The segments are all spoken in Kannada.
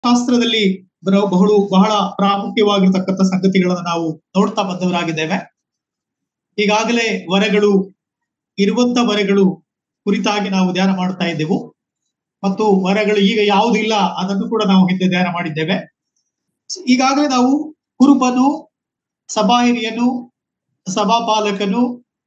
ಶಾಸ್ತ್ರದಲ್ಲಿ ಬರೋ ಬಹಳು ಬಹಳ ಪ್ರಾಮುಖ್ಯವಾಗಿರ್ತಕ್ಕಂಥ ಸಂಗತಿಗಳನ್ನ ನಾವು ನೋಡ್ತಾ ಬಂದವರಾಗಿದ್ದೇವೆ ಈಗಾಗಲೇ ವರಗಳು ಇರುವಂತ ವರಗಳು ಕುರಿತಾಗಿ ನಾವು ಧ್ಯಾನ ಮಾಡ್ತಾ ಇದ್ದೆವು ಮತ್ತು ವರಗಳು ಈಗ ಯಾವುದಿಲ್ಲ ಅದನ್ನು ಕೂಡ ನಾವು ಹಿಂದೆ ಧ್ಯಾನ ಮಾಡಿದ್ದೇವೆ ಈಗಾಗಲೇ ನಾವು ಕುರುಬನು ಸಭಾ ಹಿರಿಯನು ಸಭಾಪಾಲಕನು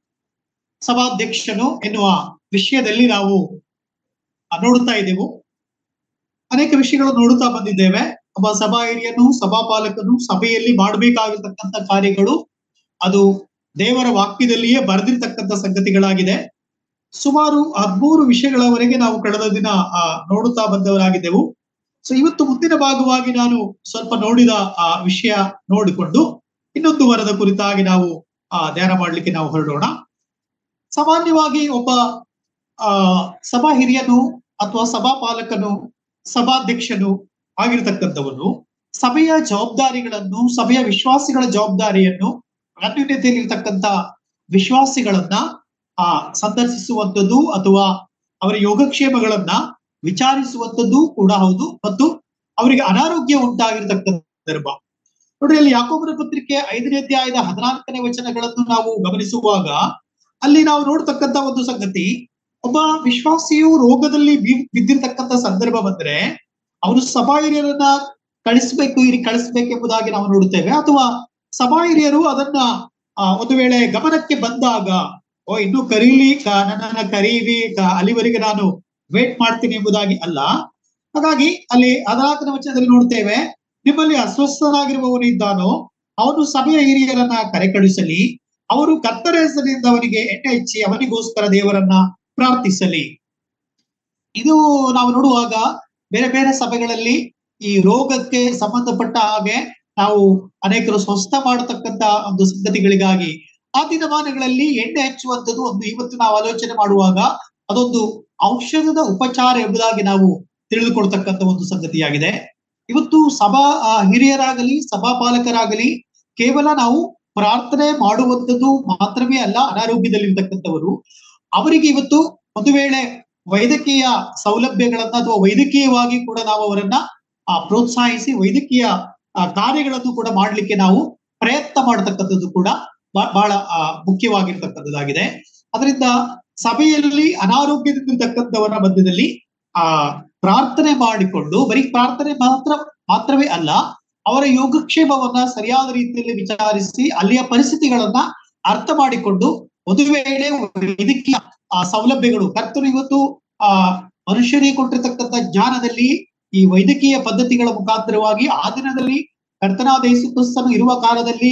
ಸಭಾಧ್ಯಕ್ಷನು ಎನ್ನುವ ವಿಷಯದಲ್ಲಿ ನಾವು ನೋಡುತ್ತಾ ಇದ್ದೆವು ಅನೇಕ ವಿಷಯಗಳು ನೋಡುತ್ತಾ ಬಂದಿದ್ದೇವೆ ಒಬ್ಬ ಸಭಾ ಹಿರಿಯನು ಸಭಾಪಾಲಕನು ಸಭೆಯಲ್ಲಿ ಮಾಡಬೇಕಾಗಿರ್ತಕ್ಕಂಥ ಕಾರ್ಯಗಳು ಅದು ದೇವರ ವಾಕ್ಯದಲ್ಲಿಯೇ ಬರೆದಿರ್ತಕ್ಕಂಥ ಸಂಗತಿಗಳಾಗಿದೆ ಸುಮಾರು ಹದ್ಮೂರು ವಿಷಯಗಳವರೆಗೆ ನಾವು ಕಳೆದ ದಿನ ಆ ನೋಡುತ್ತಾ ಬಂದವರಾಗಿದ್ದೆವು ಸೊ ಇವತ್ತು ಮುಂದಿನ ಭಾಗವಾಗಿ ನಾನು ಸ್ವಲ್ಪ ನೋಡಿದ ಆ ವಿಷಯ ನೋಡಿಕೊಂಡು ಇನ್ನೊಂದು ವರದ ಕುರಿತಾಗಿ ನಾವು ಆ ಧ್ಯಾನ ಮಾಡ್ಲಿಕ್ಕೆ ನಾವು ಹೊರಡೋಣ ಸಾಮಾನ್ಯವಾಗಿ ಒಬ್ಬ ಆ ಸಭಾ ಹಿರಿಯನು ಅಥವಾ ಸಭಾಪಾಲಕನು ಸಭಾಧ್ಯಕ್ಷನು ಆಗಿರ್ತಕ್ಕಂಥವನು ಸಭೆಯ ಜವಾಬ್ದಾರಿಗಳನ್ನು ಸಭೆಯ ವಿಶ್ವಾಸಿಗಳ ಜವಾಬ್ದಾರಿಯನ್ನು ಅನ್ಯೂನ್ಯತೆಯಲ್ಲಿರ್ತಕ್ಕಂಥ ವಿಶ್ವಾಸಿಗಳನ್ನ ಆ ಸಂದರ್ಶಿಸುವಂಥದ್ದು ಅಥವಾ ಅವರ ಯೋಗಕ್ಷೇಮಗಳನ್ನ ವಿಚಾರಿಸುವಂಥದ್ದು ಕೂಡ ಹೌದು ಮತ್ತು ಅವರಿಗೆ ಅನಾರೋಗ್ಯ ಉಂಟಾಗಿರ್ತಕ್ಕಂಥ ಸಂದರ್ಭ ನೋಡ್ರಿ ಅಲ್ಲಿ ಯಾಕೋಬರ ಪತ್ರಿಕೆ ಐದನೇ ಅಧ್ಯಾಯದ ಹದಿನಾಲ್ಕನೇ ವಚನಗಳನ್ನು ನಾವು ಗಮನಿಸುವಾಗ ಅಲ್ಲಿ ನಾವು ನೋಡ್ತಕ್ಕಂತ ಒಂದು ಸಂಗತಿ ಒಬ್ಬ ವಿಶ್ವಾಸಿಯು ರೋಗದಲ್ಲಿ ಬಿದ್ದಿರ್ತಕ್ಕಂಥ ಸಂದರ್ಭ ಬಂದ್ರೆ ಅವರು ಸಭಾ ಹಿರಿಯರನ್ನ ಕಳಿಸ್ಬೇಕು ಇಲ್ಲಿ ಕಳಿಸ್ಬೇಕೆಂಬುದಾಗಿ ನಾವು ನೋಡುತ್ತೇವೆ ಅಥವಾ ಸಭಾ ಹಿರಿಯರು ಅದನ್ನ ಒಂದು ವೇಳೆ ಗಮನಕ್ಕೆ ಬಂದಾಗ ಓ ಇನ್ನು ಕರೀಲಿ ನನ್ನನ್ನ ಕರೀರಿ ಅಲ್ಲಿವರೆಗೆ ನಾನು ವೇಟ್ ಮಾಡ್ತೀನಿ ಎಂಬುದಾಗಿ ಅಲ್ಲ ಹಾಗಾಗಿ ಅಲ್ಲಿ ಹದಿನಾಲ್ಕನೇ ವಚನದಲ್ಲಿ ನೋಡ್ತೇವೆ ನಿಮ್ಮಲ್ಲಿ ಅಸ್ವಸ್ಥನಾಗಿರುವವನು ಇದ್ದಾನೋ ಅವನು ಸಭೆಯ ಹಿರಿಯರನ್ನ ಕರೆ ಕಳಿಸಲಿ ಅವರು ಕತ್ತರ ಹೆಸರಿನಿಂದ ಅವನಿಗೆ ಎಣ್ಣೆ ಹಚ್ಚಿ ಅವನಿಗೋಸ್ಕರ ದೇವರನ್ನ ಪ್ರಾರ್ಥಿಸಲಿ ಇದು ನಾವು ನೋಡುವಾಗ ಬೇರೆ ಬೇರೆ ಸಭೆಗಳಲ್ಲಿ ಈ ರೋಗಕ್ಕೆ ಸಂಬಂಧಪಟ್ಟ ಹಾಗೆ ನಾವು ಅನೇಕರು ಸ್ವಸ್ಥ ಮಾಡತಕ್ಕಂತ ಒಂದು ಸಂಗತಿಗಳಿಗಾಗಿ ಆ ದಿನಮಾನಗಳಲ್ಲಿ ಎಣ್ಣೆ ಹಚ್ಚುವಂಥದ್ದು ಒಂದು ಇವತ್ತು ನಾವು ಆಲೋಚನೆ ಮಾಡುವಾಗ ಅದೊಂದು ಔಷಧದ ಉಪಚಾರ ಎಂಬುದಾಗಿ ನಾವು ತಿಳಿದುಕೊಳ್ತಕ್ಕಂಥ ಒಂದು ಸಂಗತಿಯಾಗಿದೆ ಇವತ್ತು ಸಭಾ ಹಿರಿಯರಾಗಲಿ ಸಭಾಪಾಲಕರಾಗಲಿ ಕೇವಲ ನಾವು ಪ್ರಾರ್ಥನೆ ಮಾಡುವಂಥದ್ದು ಮಾತ್ರವೇ ಅಲ್ಲ ಅನಾರೋಗ್ಯದಲ್ಲಿರ್ತಕ್ಕಂಥವರು ಅವರಿಗೆ ಇವತ್ತು ಒಂದು ವೇಳೆ ವೈದ್ಯಕೀಯ ಸೌಲಭ್ಯಗಳನ್ನ ಅಥವಾ ವೈದ್ಯಕೀಯವಾಗಿ ಕೂಡ ನಾವು ಅವರನ್ನ ಪ್ರೋತ್ಸಾಹಿಸಿ ವೈದ್ಯಕೀಯ ಕಾರ್ಯಗಳನ್ನು ಕೂಡ ಮಾಡ್ಲಿಕ್ಕೆ ನಾವು ಪ್ರಯತ್ನ ಮಾಡತಕ್ಕಂಥದ್ದು ಕೂಡ ಬಹಳ ಮುಖ್ಯವಾಗಿರ್ತಕ್ಕಂಥದ್ದಾಗಿದೆ ಅದರಿಂದ ಸಭೆಯಲ್ಲಿ ಅನಾರೋಗ್ಯದಿಂದಿರ್ತಕ್ಕಂಥವರ ಮಧ್ಯದಲ್ಲಿ ಆ ಪ್ರಾರ್ಥನೆ ಮಾಡಿಕೊಂಡು ಬರೀ ಪ್ರಾರ್ಥನೆ ಮಾತ್ರ ಮಾತ್ರವೇ ಅಲ್ಲ ಅವರ ಯೋಗಕ್ಷೇಮವನ್ನ ಸರಿಯಾದ ರೀತಿಯಲ್ಲಿ ವಿಚಾರಿಸಿ ಅಲ್ಲಿಯ ಪರಿಸ್ಥಿತಿಗಳನ್ನ ಅರ್ಥ ಮಾಡಿಕೊಂಡು ಒಂದು ವೇಳೆ ವೈದ್ಯಕೀಯ ಸೌಲಭ್ಯಗಳು ಕರ್ತರು ಇವತ್ತು ಆ ಮನುಷ್ಯರಿಗೆ ಕೊಟ್ಟಿರ್ತಕ್ಕಂಥ ಜ್ಞಾನದಲ್ಲಿ ಈ ವೈದ್ಯಕೀಯ ಪದ್ಧತಿಗಳ ಮುಖಾಂತರವಾಗಿ ಆ ದಿನದಲ್ಲಿ ಕರ್ತನಾದ ಯೇಸು ಕ್ರಿಸ್ತನು ಇರುವ ಕಾಲದಲ್ಲಿ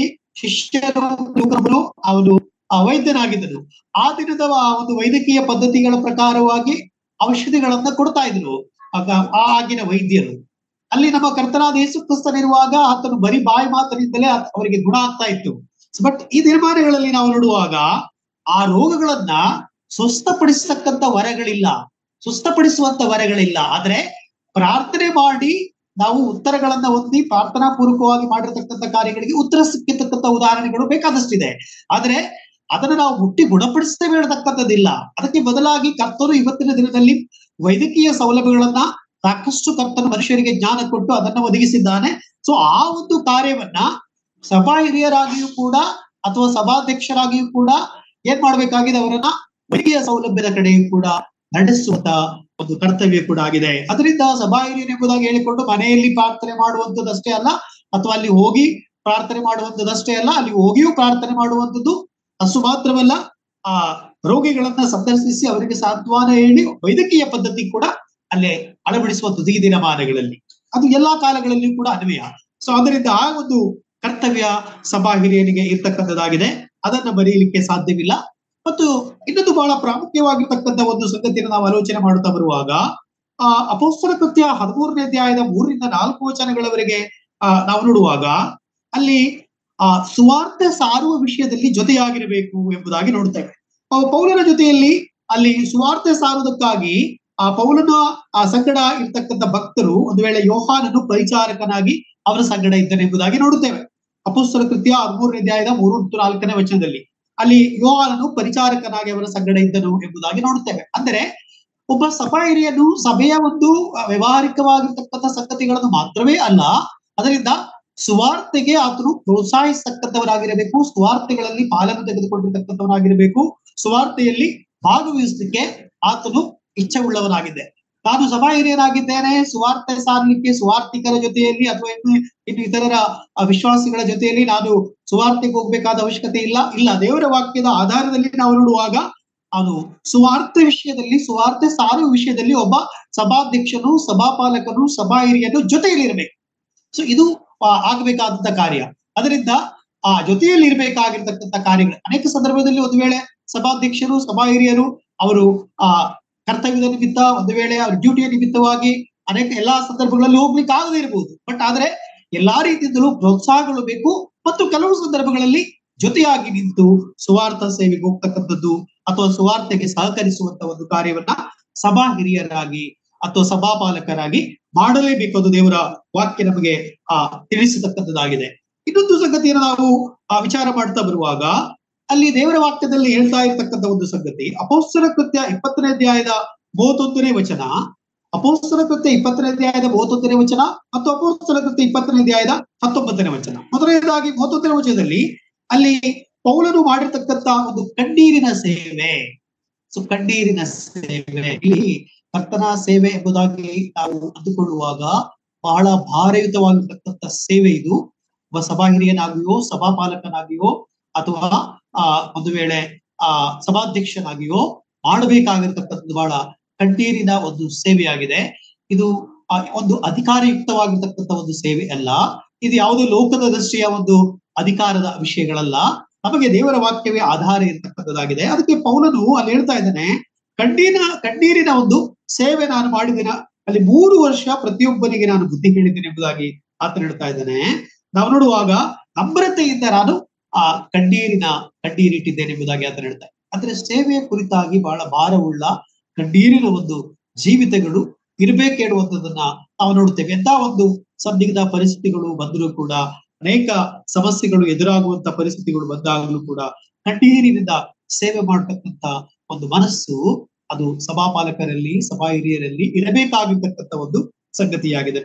ಶಿಷ್ಯರು ಅವನು ವೈದ್ಯನಾಗಿದ್ದನು ಆ ದಿನದ ಒಂದು ವೈದ್ಯಕೀಯ ಪದ್ಧತಿಗಳ ಪ್ರಕಾರವಾಗಿ ಔಷಧಿಗಳನ್ನ ಕೊಡ್ತಾ ಇದ್ರು ಆ ಆಗಿನ ವೈದ್ಯರು ಅಲ್ಲಿ ನಮ್ಮ ಕರ್ತನಾದ ಯೇಸು ಕ್ರಿಸ್ತನಿರುವಾಗ ಆತನು ಬರೀ ಬಾಯಿ ಮಾತನಿಂದಲೇ ಅವರಿಗೆ ಗುಣ ಆಗ್ತಾ ಇತ್ತು ಬಟ್ ಈ ದಿನಮಾನಗಳಲ್ಲಿ ನಾವು ನೋಡುವಾಗ ಆ ರೋಗಗಳನ್ನ ಸ್ವಸ್ಥಪಡಿಸತಕ್ಕಂತ ವರಗಳಿಲ್ಲ ಸ್ವಸ್ಥಪಡಿಸುವಂತ ವರಗಳಿಲ್ಲ ಆದ್ರೆ ಪ್ರಾರ್ಥನೆ ಮಾಡಿ ನಾವು ಉತ್ತರಗಳನ್ನ ಹೊಂದಿ ಪ್ರಾರ್ಥನಾ ಪೂರ್ವಕವಾಗಿ ಮಾಡಿರ್ತಕ್ಕಂಥ ಕಾರ್ಯಗಳಿಗೆ ಉತ್ತರ ಸಿಕ್ಕಿರ್ತಕ್ಕಂಥ ಉದಾಹರಣೆಗಳು ಬೇಕಾದಷ್ಟಿದೆ ಆದ್ರೆ ಅದನ್ನ ನಾವು ಮುಟ್ಟಿ ಗುಣಪಡಿಸ್ತೇವೆ ಹೇಳ್ತಕ್ಕಂಥದ್ದಿಲ್ಲ ಅದಕ್ಕೆ ಬದಲಾಗಿ ಕರ್ತರು ಇವತ್ತಿನ ದಿನದಲ್ಲಿ ವೈದ್ಯಕೀಯ ಸೌಲಭ್ಯಗಳನ್ನ ಸಾಕಷ್ಟು ಕರ್ತನು ಮನುಷ್ಯರಿಗೆ ಜ್ಞಾನ ಕೊಟ್ಟು ಅದನ್ನ ಒದಗಿಸಿದ್ದಾನೆ ಸೊ ಆ ಒಂದು ಕಾರ್ಯವನ್ನ ಸಭಾ ಹಿರಿಯರಾಗಿಯೂ ಕೂಡ ಅಥವಾ ಸಭಾಧ್ಯಕ್ಷರಾಗಿಯೂ ಕೂಡ ಏನ್ ಮಾಡ್ಬೇಕಾಗಿದೆ ಅವರನ್ನ ವೈದ್ಯಕೀಯ ಸೌಲಭ್ಯದ ಕಡೆಯೂ ಕೂಡ ನಡೆಸುವಂತ ಒಂದು ಕರ್ತವ್ಯ ಕೂಡ ಆಗಿದೆ ಅದರಿಂದ ಸಭಾ ಹಿರಿಯನೆಂಬುದಾಗಿ ಹೇಳಿಕೊಂಡು ಮನೆಯಲ್ಲಿ ಪ್ರಾರ್ಥನೆ ಮಾಡುವಂಥದ್ದಷ್ಟೇ ಅಲ್ಲ ಅಥವಾ ಅಲ್ಲಿ ಹೋಗಿ ಪ್ರಾರ್ಥನೆ ಮಾಡುವಂಥದ್ದಷ್ಟೇ ಅಲ್ಲ ಅಲ್ಲಿ ಹೋಗಿಯೂ ಪ್ರಾರ್ಥನೆ ಮಾಡುವಂಥದ್ದು ಅಷ್ಟು ಮಾತ್ರವಲ್ಲ ಆ ರೋಗಿಗಳನ್ನ ಸಂದರ್ಶಿಸಿ ಅವರಿಗೆ ಸಾಂತ್ವನ ಹೇಳಿ ವೈದ್ಯಕೀಯ ಪದ್ಧತಿ ಕೂಡ ಅಲ್ಲೇ ಅಳವಡಿಸುವಂಥದ್ದು ಈ ದಿನಮಾನಗಳಲ್ಲಿ ಅದು ಎಲ್ಲಾ ಕಾಲಗಳಲ್ಲಿ ಕೂಡ ಅನ್ವಯ ಸೊ ಅದರಿಂದ ಆ ಒಂದು ಕರ್ತವ್ಯ ಸಭಾ ಹಿರಿಯನಿಗೆ ಇರ್ತಕ್ಕಂಥದ್ದಾಗಿದೆ ಅದನ್ನ ಬರೆಯಲಿಕ್ಕೆ ಸಾಧ್ಯವಿಲ್ಲ ಮತ್ತು ಇನ್ನೊಂದು ಬಹಳ ಪ್ರಾಮುಖ್ಯವಾಗಿರ್ತಕ್ಕಂಥ ಒಂದು ಸಂಗತಿಯನ್ನು ನಾವು ಆಲೋಚನೆ ಮಾಡುತ್ತಾ ಬರುವಾಗ ಆ ಅಪೋಸ್ತಲ ಕೃತ್ಯ ಹದಿಮೂರನೇ ಅಧ್ಯಾಯದ ಮೂರರಿಂದ ನಾಲ್ಕು ವಚನಗಳವರೆಗೆ ಆ ನಾವು ನೋಡುವಾಗ ಅಲ್ಲಿ ಆ ಸುವಾರ್ತೆ ಸಾರುವ ವಿಷಯದಲ್ಲಿ ಜೊತೆಯಾಗಿರಬೇಕು ಎಂಬುದಾಗಿ ನೋಡ್ತೇವೆ ಪೌಲನ ಜೊತೆಯಲ್ಲಿ ಅಲ್ಲಿ ಸುವಾರ್ತೆ ಸಾರುವುದಕ್ಕಾಗಿ ಆ ಪೌಲನ ಆ ಸಂಗಡ ಇರ್ತಕ್ಕಂಥ ಭಕ್ತರು ಒಂದು ವೇಳೆ ಯೋಹಾನನು ಪರಿಚಾರಕನಾಗಿ ಅವರ ಸಂಗಡ ಇದ್ದಾನೆ ಎಂಬುದಾಗಿ ನೋಡುತ್ತೇವೆ ಅಪೋಸ್ತಲ ಕೃತ್ಯ ಹದಿಮೂರನೇ ಅಧ್ಯಾಯದ ಮೂರು ಮತ್ತು ನಾಲ್ಕನೇ ವಚನದಲ್ಲಿ ಅಲ್ಲಿ ಯೋಹಾನನು ಪರಿಚಾರಕನಾಗಿ ಅವರ ಸಂಗಡ ಇದ್ದನು ಎಂಬುದಾಗಿ ನೋಡುತ್ತೇವೆ ಅಂದರೆ ಒಬ್ಬ ಸಭಾ ಹಿರಿಯನು ಸಭೆಯ ಒಂದು ವ್ಯವಹಾರಿಕವಾಗಿರ್ತಕ್ಕಂಥ ಸಂಗತಿಗಳನ್ನು ಮಾತ್ರವೇ ಅಲ್ಲ ಅದರಿಂದ ಸುವಾರ್ತೆಗೆ ಆತನು ಪ್ರೋತ್ಸಾಹಿಸತಕ್ಕಂಥವರಾಗಿರಬೇಕು ಸುವಾರ್ತೆಗಳಲ್ಲಿ ಪಾಲನ್ನು ತೆಗೆದುಕೊಂಡಿರ್ತಕ್ಕಂಥವನಾಗಿರಬೇಕು ಸುವಾರ್ತೆಯಲ್ಲಿ ಭಾಗವಹಿಸಲಿಕ್ಕೆ ಆತನು ಇಚ್ಛೆ ಉಳ್ಳವನಾಗಿದೆ ನಾನು ಸಭಾ ಹಿರಿಯನಾಗಿದ್ದೇನೆ ಸುವಾರ್ತೆ ಸಾರಲಿಕ್ಕೆ ಸುವಾರ್ತಿಕರ ಜೊತೆಯಲ್ಲಿ ಅಥವಾ ಇನ್ನು ಇನ್ನು ಇತರರ ಆ, ವಿಶ್ವಾಸಿಗಳ ಜೊತೆಯಲ್ಲಿ ನಾನು ಸುವಾರ್ತೆಗೆ ಹೋಗ್ಬೇಕಾದ ಅವಶ್ಯಕತೆ ಇಲ್ಲ ಇಲ್ಲ ದೇವರ ವಾಕ್ಯದ ಆಧಾರದಲ್ಲಿ ನಾವು ನೋಡುವಾಗ ಅವನು ಸುವಾರ್ತೆ ವಿಷಯದಲ್ಲಿ ಸುವಾರ್ತೆ ಸಾರುವ ವಿಷಯದಲ್ಲಿ ಒಬ್ಬ ಸಭಾಧ್ಯಕ್ಷನು ಸಭಾಪಾಲಕನು ಸಭಾ ಹಿರಿಯನು ಜೊತೆಯಲ್ಲಿ ಇರಬೇಕು ಸೊ ಇದು ಆ, ಆಗ್ಬೇಕಾದಂತ ಕಾರ್ಯ ಅದರಿಂದ ಆ ಜೊತೆಯಲ್ಲಿ ಇರಬೇಕಾಗಿರ್ತಕ್ಕಂಥ ಕಾರ್ಯಗಳು ಅನೇಕ ಸಂದರ್ಭದಲ್ಲಿ ಒಂದು ವೇಳೆ ಸಭಾಧ್ಯಕ್ಷರು ಸಭಾ ಹಿರಿಯರು ಅವರು ಆ ಕರ್ತವ್ಯದ ನಿಮಿತ್ತ ಒಂದು ವೇಳೆ ಅವ್ರ ಡ್ಯೂಟಿಯ ನಿಮಿತ್ತವಾಗಿ ಅನೇಕ ಎಲ್ಲಾ ಸಂದರ್ಭಗಳಲ್ಲಿ ಹೋಗ್ಲಿಕ್ಕೆ ಆಗದೇ ಇರಬಹುದು ಬಟ್ ಆದ್ರೆ ಎಲ್ಲಾ ರೀತಿಯಿಂದಲೂ ಪ್ರೋತ್ಸಾಹಗಳು ಬೇಕು ಮತ್ತು ಕೆಲವು ಸಂದರ್ಭಗಳಲ್ಲಿ ಜೊತೆಯಾಗಿ ನಿಂತು ಸುವಾರ್ಥ ಸೇವೆಗೆ ಹೋಗ್ತಕ್ಕಂಥದ್ದು ಅಥವಾ ಸುವಾರ್ತೆಗೆ ಸಹಕರಿಸುವಂತ ಒಂದು ಕಾರ್ಯವನ್ನ ಸಭಾ ಹಿರಿಯರಾಗಿ ಅಥವಾ ಸಭಾಪಾಲಕರಾಗಿ ಮಾಡಲೇಬೇಕು ಅದು ದೇವರ ವಾಕ್ಯ ನಮಗೆ ಆ ತಿಳಿಸತಕ್ಕಂಥದ್ದಾಗಿದೆ ಇನ್ನೊಂದು ಸಂಗತಿಯನ್ನು ನಾವು ಆ ವಿಚಾರ ಮಾಡ್ತಾ ಬರುವಾಗ ಅಲ್ಲಿ ದೇವರ ವಾಕ್ಯದಲ್ಲಿ ಹೇಳ್ತಾ ಇರ್ತಕ್ಕಂಥ ಒಂದು ಸಂಗತಿ ಅಪೋಸ್ತರ ಕೃತ್ಯ ಇಪ್ಪತ್ತನೇ ಅಧ್ಯಾಯದ ಮೂವತ್ತೊಂದನೇ ವಚನ ಅಪೋಸ್ತರ ಕೃತ್ಯ ಇಪ್ಪತ್ತನೇ ಅಧ್ಯಾಯದ ಮೂವತ್ತೊಂದನೇ ವಚನ ಮತ್ತು ಅಪೋಸ್ತರ ಕೃತ್ಯ ಇಪ್ಪತ್ತನೇ ಅಧ್ಯಾಯದ ಹತ್ತೊಂಬತ್ತನೇ ವಚನ ಮೊದಲನೇದಾಗಿ ಮೂವತ್ತೊಂದನೇ ವಚನದಲ್ಲಿ ಅಲ್ಲಿ ಪೌಲನು ಮಾಡಿರ್ತಕ್ಕಂಥ ಒಂದು ಕಣ್ಣೀರಿನ ಸೇವೆ ಸೊ ಕಣ್ಣೀರಿನ ಸೇವೆ ಇಲ್ಲಿ ಕರ್ತನ ಸೇವೆ ಎಂಬುದಾಗಿ ನಾವು ಅಂದುಕೊಳ್ಳುವಾಗ ಬಹಳ ಭಾರಯುತವಾಗಿರ್ತಕ್ಕಂಥ ಸೇವೆ ಇದು ಒಬ್ಬ ಸಭಾ ಹಿರಿಯನಾಗಿಯೋ ಸಭಾಪಾಲಕನಾಗಿಯೋ ಅಥವಾ ಆ ಒಂದು ವೇಳೆ ಆ ಸಭಾಧ್ಯಕ್ಷನಾಗಿಯೋ ಮಾಡಬೇಕಾಗಿರ್ತಕ್ಕಂಥದ್ದು ಬಹಳ ಕಣ್ಣೀರಿನ ಒಂದು ಸೇವೆಯಾಗಿದೆ ಇದು ಆ, ಒಂದು ಅಧಿಕಾರಯುಕ್ತವಾಗಿರ್ತಕ್ಕಂಥ ಒಂದು ಸೇವೆ ಅಲ್ಲ ಇದು ಯಾವುದೇ ಲೋಕದ ದೃಷ್ಟಿಯ ಒಂದು ಅಧಿಕಾರದ ವಿಷಯಗಳಲ್ಲ ನಮಗೆ ದೇವರ ವಾಕ್ಯವೇ ಆಧಾರ ಇರ್ತಕ್ಕಂಥದ್ದಾಗಿದೆ ಅದಕ್ಕೆ ಪೌಲನು ಅಲ್ಲಿ ಹೇಳ್ತಾ ಇದ್ದಾನೆ ಕಣ್ಣೀರಿನ ಕಣ್ಣೀರಿನ ಒಂದು ಸೇವೆ ನಾನು ಮಾಡಿದಿನ ಅಲ್ಲಿ ಮೂರು ವರ್ಷ ಪ್ರತಿಯೊಬ್ಬನಿಗೆ ನಾನು ಬುದ್ಧಿ ಹೇಳಿದ್ದೇನೆ ಎಂಬುದಾಗಿ ಆತ ಹೇಳ್ತಾ ಇದ್ದಾನೆ ನಾವು ನೋಡುವಾಗ ನಮ್ರತೆಯಿಂದ ನಾನು ಆ ಕಣ್ಣೀರಿನ ಕಣ್ಣೀರಿಟ್ಟಿದ್ದೇನೆ ಎಂಬುದಾಗಿ ಆತ ಹೇಳ್ತಾ ಇದ್ದಾನೆ. ಅಂದ್ರೆ ಸೇವೆಯ ಕುರಿತಾಗಿ ಬಹಳ ಭಾರವುಳ್ಳ ಕಣ್ಣೀರಿನ ಒಂದು ಜೀವಿತಗಳು ಇರಬೇಕೇಳುವಂಥದ್ದನ್ನ ನಾವು ನೋಡ್ತೇವೆ ಎಂತ ಒಂದು ಸಂದಿಗ್ಧ ಪರಿಸ್ಥಿತಿಗಳು ಬಂದರೂ ಕೂಡ ಅನೇಕ ಸಮಸ್ಯೆಗಳು ಎದುರಾಗುವಂತ ಪರಿಸ್ಥಿತಿಗಳು ಬಂದಾಗಲೂ ಕೂಡ ಕಣ್ಣೀರಿನಿಂದ ಸೇವೆ ಮಾಡತಕ್ಕಂತ ಒಂದು ಮನಸ್ಸು ಅದು ಸಭಾಪಾಲಕರಲ್ಲಿ ಸಭಾ ಹಿರಿಯರಲ್ಲಿ ಇರಬೇಕಾಗಿರ್ತಕ್ಕಂಥ ಒಂದು ಸಂಗತಿಯಾಗಿದೆ